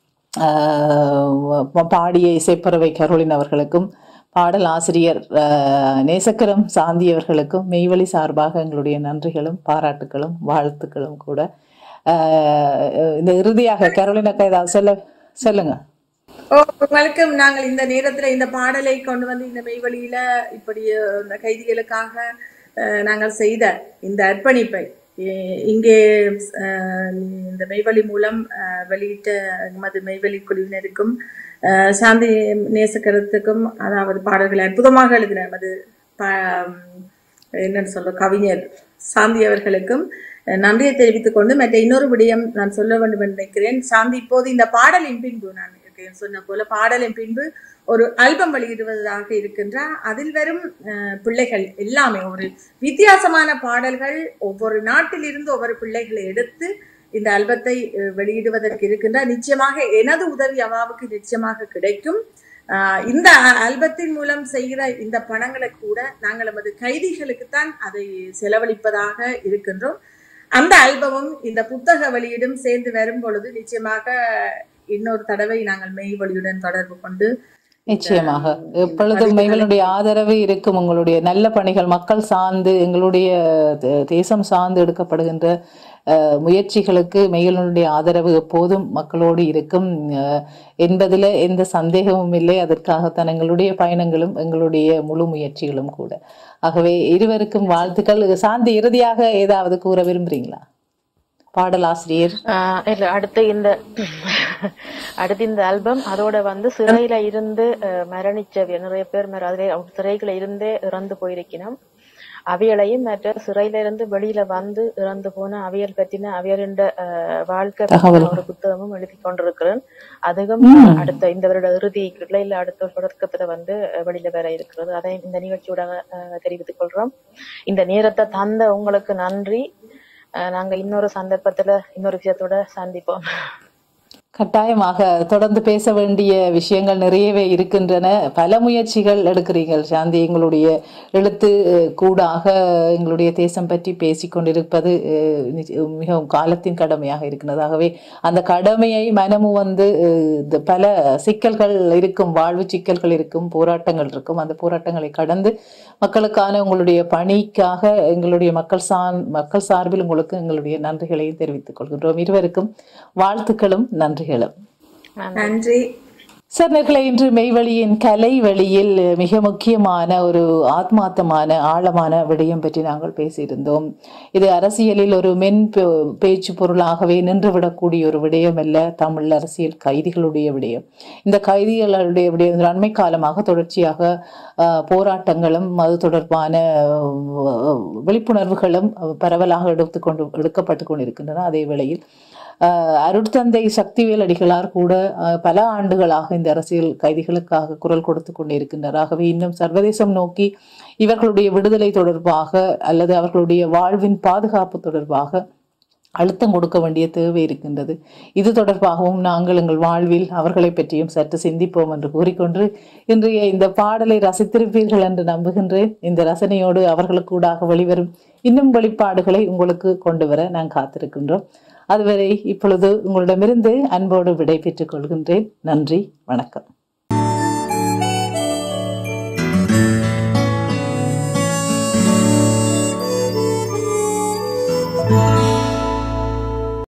ஆஹ், பாடிய இசைப்பறவை கரோலின் அவர்களுக்கும் பாடல் ஆசிரியர் ஆஹ், நேசக்கரம் சாந்தி அவர்களுக்கும் மெய்வழி சார்பாக எங்களுடைய நன்றிகளும் பாராட்டுகளும் வாழ்த்துக்களும் கூட ஆஹ், இந்த இறுதியாக கரோலினாக்கா ஏதாவது சொல்ல சொல்லுங்க ஓ உங்களுக்கு நாங்கள் இந்த நேரத்துல இந்த பாடலை கொண்டு வந்து இந்த மெய்வழியில இப்படி அஹ், இந்த கைதிகளுக்காக அஹ், நாங்கள் செய்த இந்த அர்ப்பணிப்பை இ- இங்கே அஹ், இந்த மெய்வழி மூலம் அஹ், வெளியிட்ட எமது மெய்வழி குழுவினருக்கும் அஹ், சாந்தி நேசக்கரத்துக்கும் அதாவது பாடல்களை அற்புதமாக எழுதின எமது ப- என்னன்னு சொல்ற கவிஞர் சாந்தி அவர்களுக்கும் அஹ், நன்றியை தெரிவித்துக் கொண்டு மற்ற இன்னொரு விடயம் நான் சொல்ல வேண்டும் என்று நினைக்கிறேன் சாந்தி இப்போது இந்த பாடலின் பின்பு நான் இருக்கேன் சொன்ன போல பாடலின் பின்பு ஒரு ஆல்பம் வெளியிடுவதாக இருக்கின்ற அதில் வரும் அஹ், பிள்ளைகள் எல்லாமே ஒரு வித்தியாசமான பாடல்கள் ஒவ்வொரு நாட்டிலிருந்து ஒவ்வொரு பிள்ளைகளை எடுத்து இந்த ஆல்பத்தை அஹ், வெளியிடுவதற்கு இருக்கின்ற நிச்சயமாக எனது உதவி அவாவுக்கு நிச்சயமாக கிடைக்கும் ஆஹ் இந்த ஆல்பத்தின் மூலம் செய்கிற இந்த பணங்களை கூட நாங்கள் நமது கைதிகளுக்குத்தான் அதை செலவழிப்பதாக இருக்கின்றோம் அந்த ஆல்பமும் இந்த புத்தக வெளியீடும் சேர்ந்து வரும் பொழுது நிச்சயமாக இன்னொரு தடவை நாங்கள் மெய் வழியுடன் தொடர்பு கொண்டு நிச்சயமாக எப்பொழுதும் மெய்களுடைய ஆதரவு இருக்கும் உங்களுடைய நல்ல பணிகள் மக்கள் சார்ந்து எங்களுடைய தே- தேசம் சார்ந்து எடுக்கப்படுகின்ற அஹ், முயற்சிகளுக்கு மெய்களுடைய ஆதரவு எப்போதும் மக்களோடு இருக்கும் அஹ், என்பதில் எந்த சந்தேகமும் இல்லை அதற்காகத்தான் எங்களுடைய பயணங்களும் எங்களுடைய முழு முயற்சிகளும் கூட ஆகவே இருவருக்கும் வாழ்த்துக்கள் சாந்தி இறுதியாக ஏதாவது கூற விரும்புறீங்களா பாடலாசிரியர் ஆஹ் இல்ல அடுத்து இந்த அடுத்து இந்த ஆல்பம் அதோட வந்து சிறையில இருந்து அஹ், மரணிச்சவிய நிறைய பேர் மர- அதிலே அவங்க சிறைகளை இருந்தே இறந்து போயிருக்கணும் அவியலையும் மற்ற சிறையில இருந்து வெளியில வந்து இறந்து போன அவியல் பற்றின அவியலின் வாழ்க்கை பற்றின ஒரு புத்தகமும் எழுதி கொண்டிருக்கிறேன் அதுவும் அடுத்த இந்த வருட இறுதி இல்ல அடுத்த தொடக்கத்துல வந்து அஹ், வெளியில வர இருக்கிறது அதை இந்த நிகழ்ச்சியோட அஹ், தெரிவித்துக் கொள்றோம் இந்த நேரத்தை தந்த உங்களுக்கு நன்றி அஹ் நாங்க இன்னொரு சந்தர்ப்பத்துல இன்னொரு விஷயத்தோட சந்திப்போம் கட்டாயமாக தொடர்ந்து பேச வேண்டிய விஷயங்கள் நிறையவே இருக்கின்றன பல முயற்சிகள் எடுக்கிறீர்கள் சாந்தி எங்களுடைய எழுத்து அஹ், கூடாக எங்களுடைய தேசம் பற்றி பேசிக்கொண்டிருப்பது அஹ், நிச்ச- மிகவும் காலத்தின் கடமையாக இருக்கிறது ஆகவே அந்த கடமையை மனமும் வந்து அஹ், இந்த பல சிக்கல்கள் இருக்கும் வாழ்வு சிக்கல்கள் இருக்கும் போராட்டங்கள் இருக்கும் அந்த போராட்டங்களை கடந்து மக்களுக்கான உங்களுடைய பணிக்காக எங்களுடைய மக்கள் சார் மக்கள் சார்பில் உங்களுக்கு எங்களுடைய நன்றிகளையும் தெரிவித்துக் கொள்கின்றோம் இருவருக்கும் வாழ்த்துக்களும் நன்றிகளும் நன்றி சார் நேர்களை இன்று மெய்வழியின் கலை வழியில் மிக முக்கியமான ஒரு ஆத்மார்த்தமான ஆழமான விடயம் பற்றி நாங்கள் பேசியிருந்தோம் இது அரசியலில் ஒரு மென் பே- பேச்சு பொருளாகவே நின்றுவிடக்கூடிய ஒரு விடயம் அல்ல தமிழ் அரசியல் கைதிகளுடைய விடயம் இந்த கைதிகளுடைய விடயம் அண்மை காலமாக தொடர்ச்சியாக அஹ், போராட்டங்களும் அது தொடர்பான அஹ், விழிப்புணர்வுகளும் பரவலாக எடுத்துக்கொண்டு எடுக்கப்பட்டு கொண்டிருக்கின்றன அதே வேளையில் ஆஹ் அருட்தந்தை சக்திவேல் அடிகளார் கூட ஆஹ் பல ஆண்டுகளாக இந்த அரசியல் கைதிகளுக்காக குரல் கொடுத்து கொண்டிருக்கின்றார் ஆகவே இன்னும் சர்வதேசம் நோக்கி இவர்களுடைய விடுதலை தொடர்பாக அல்லது அவர்களுடைய வாழ்வின் பாதுகாப்பு தொடர்பாக அழுத்தம் கொடுக்க வேண்டிய தேவை இருக்கின்றது இது தொடர்பாகவும் நாங்கள் எங்கள் வாழ்வில் அவர்களை பற்றியும் சற்று சிந்திப்போம் என்று கூறிக்கொண்டு இன்றைய இந்த பாடலை ரசித்திருப்பீர்கள் என்று நம்புகின்றேன் இந்த ரசனையோடு அவர்களுக்கூடாக வெளிவரும் இன்னும் வெளிப்பாடுகளை உங்களுக்கு கொண்டு வர நான் காத்திருக்கின்றோம் அதுவரை இப்பொழுது உங்களிடமிருந்து அன்போடு விடை பெற்றுக் கொள்கின்றேன் நன்றி வணக்கம்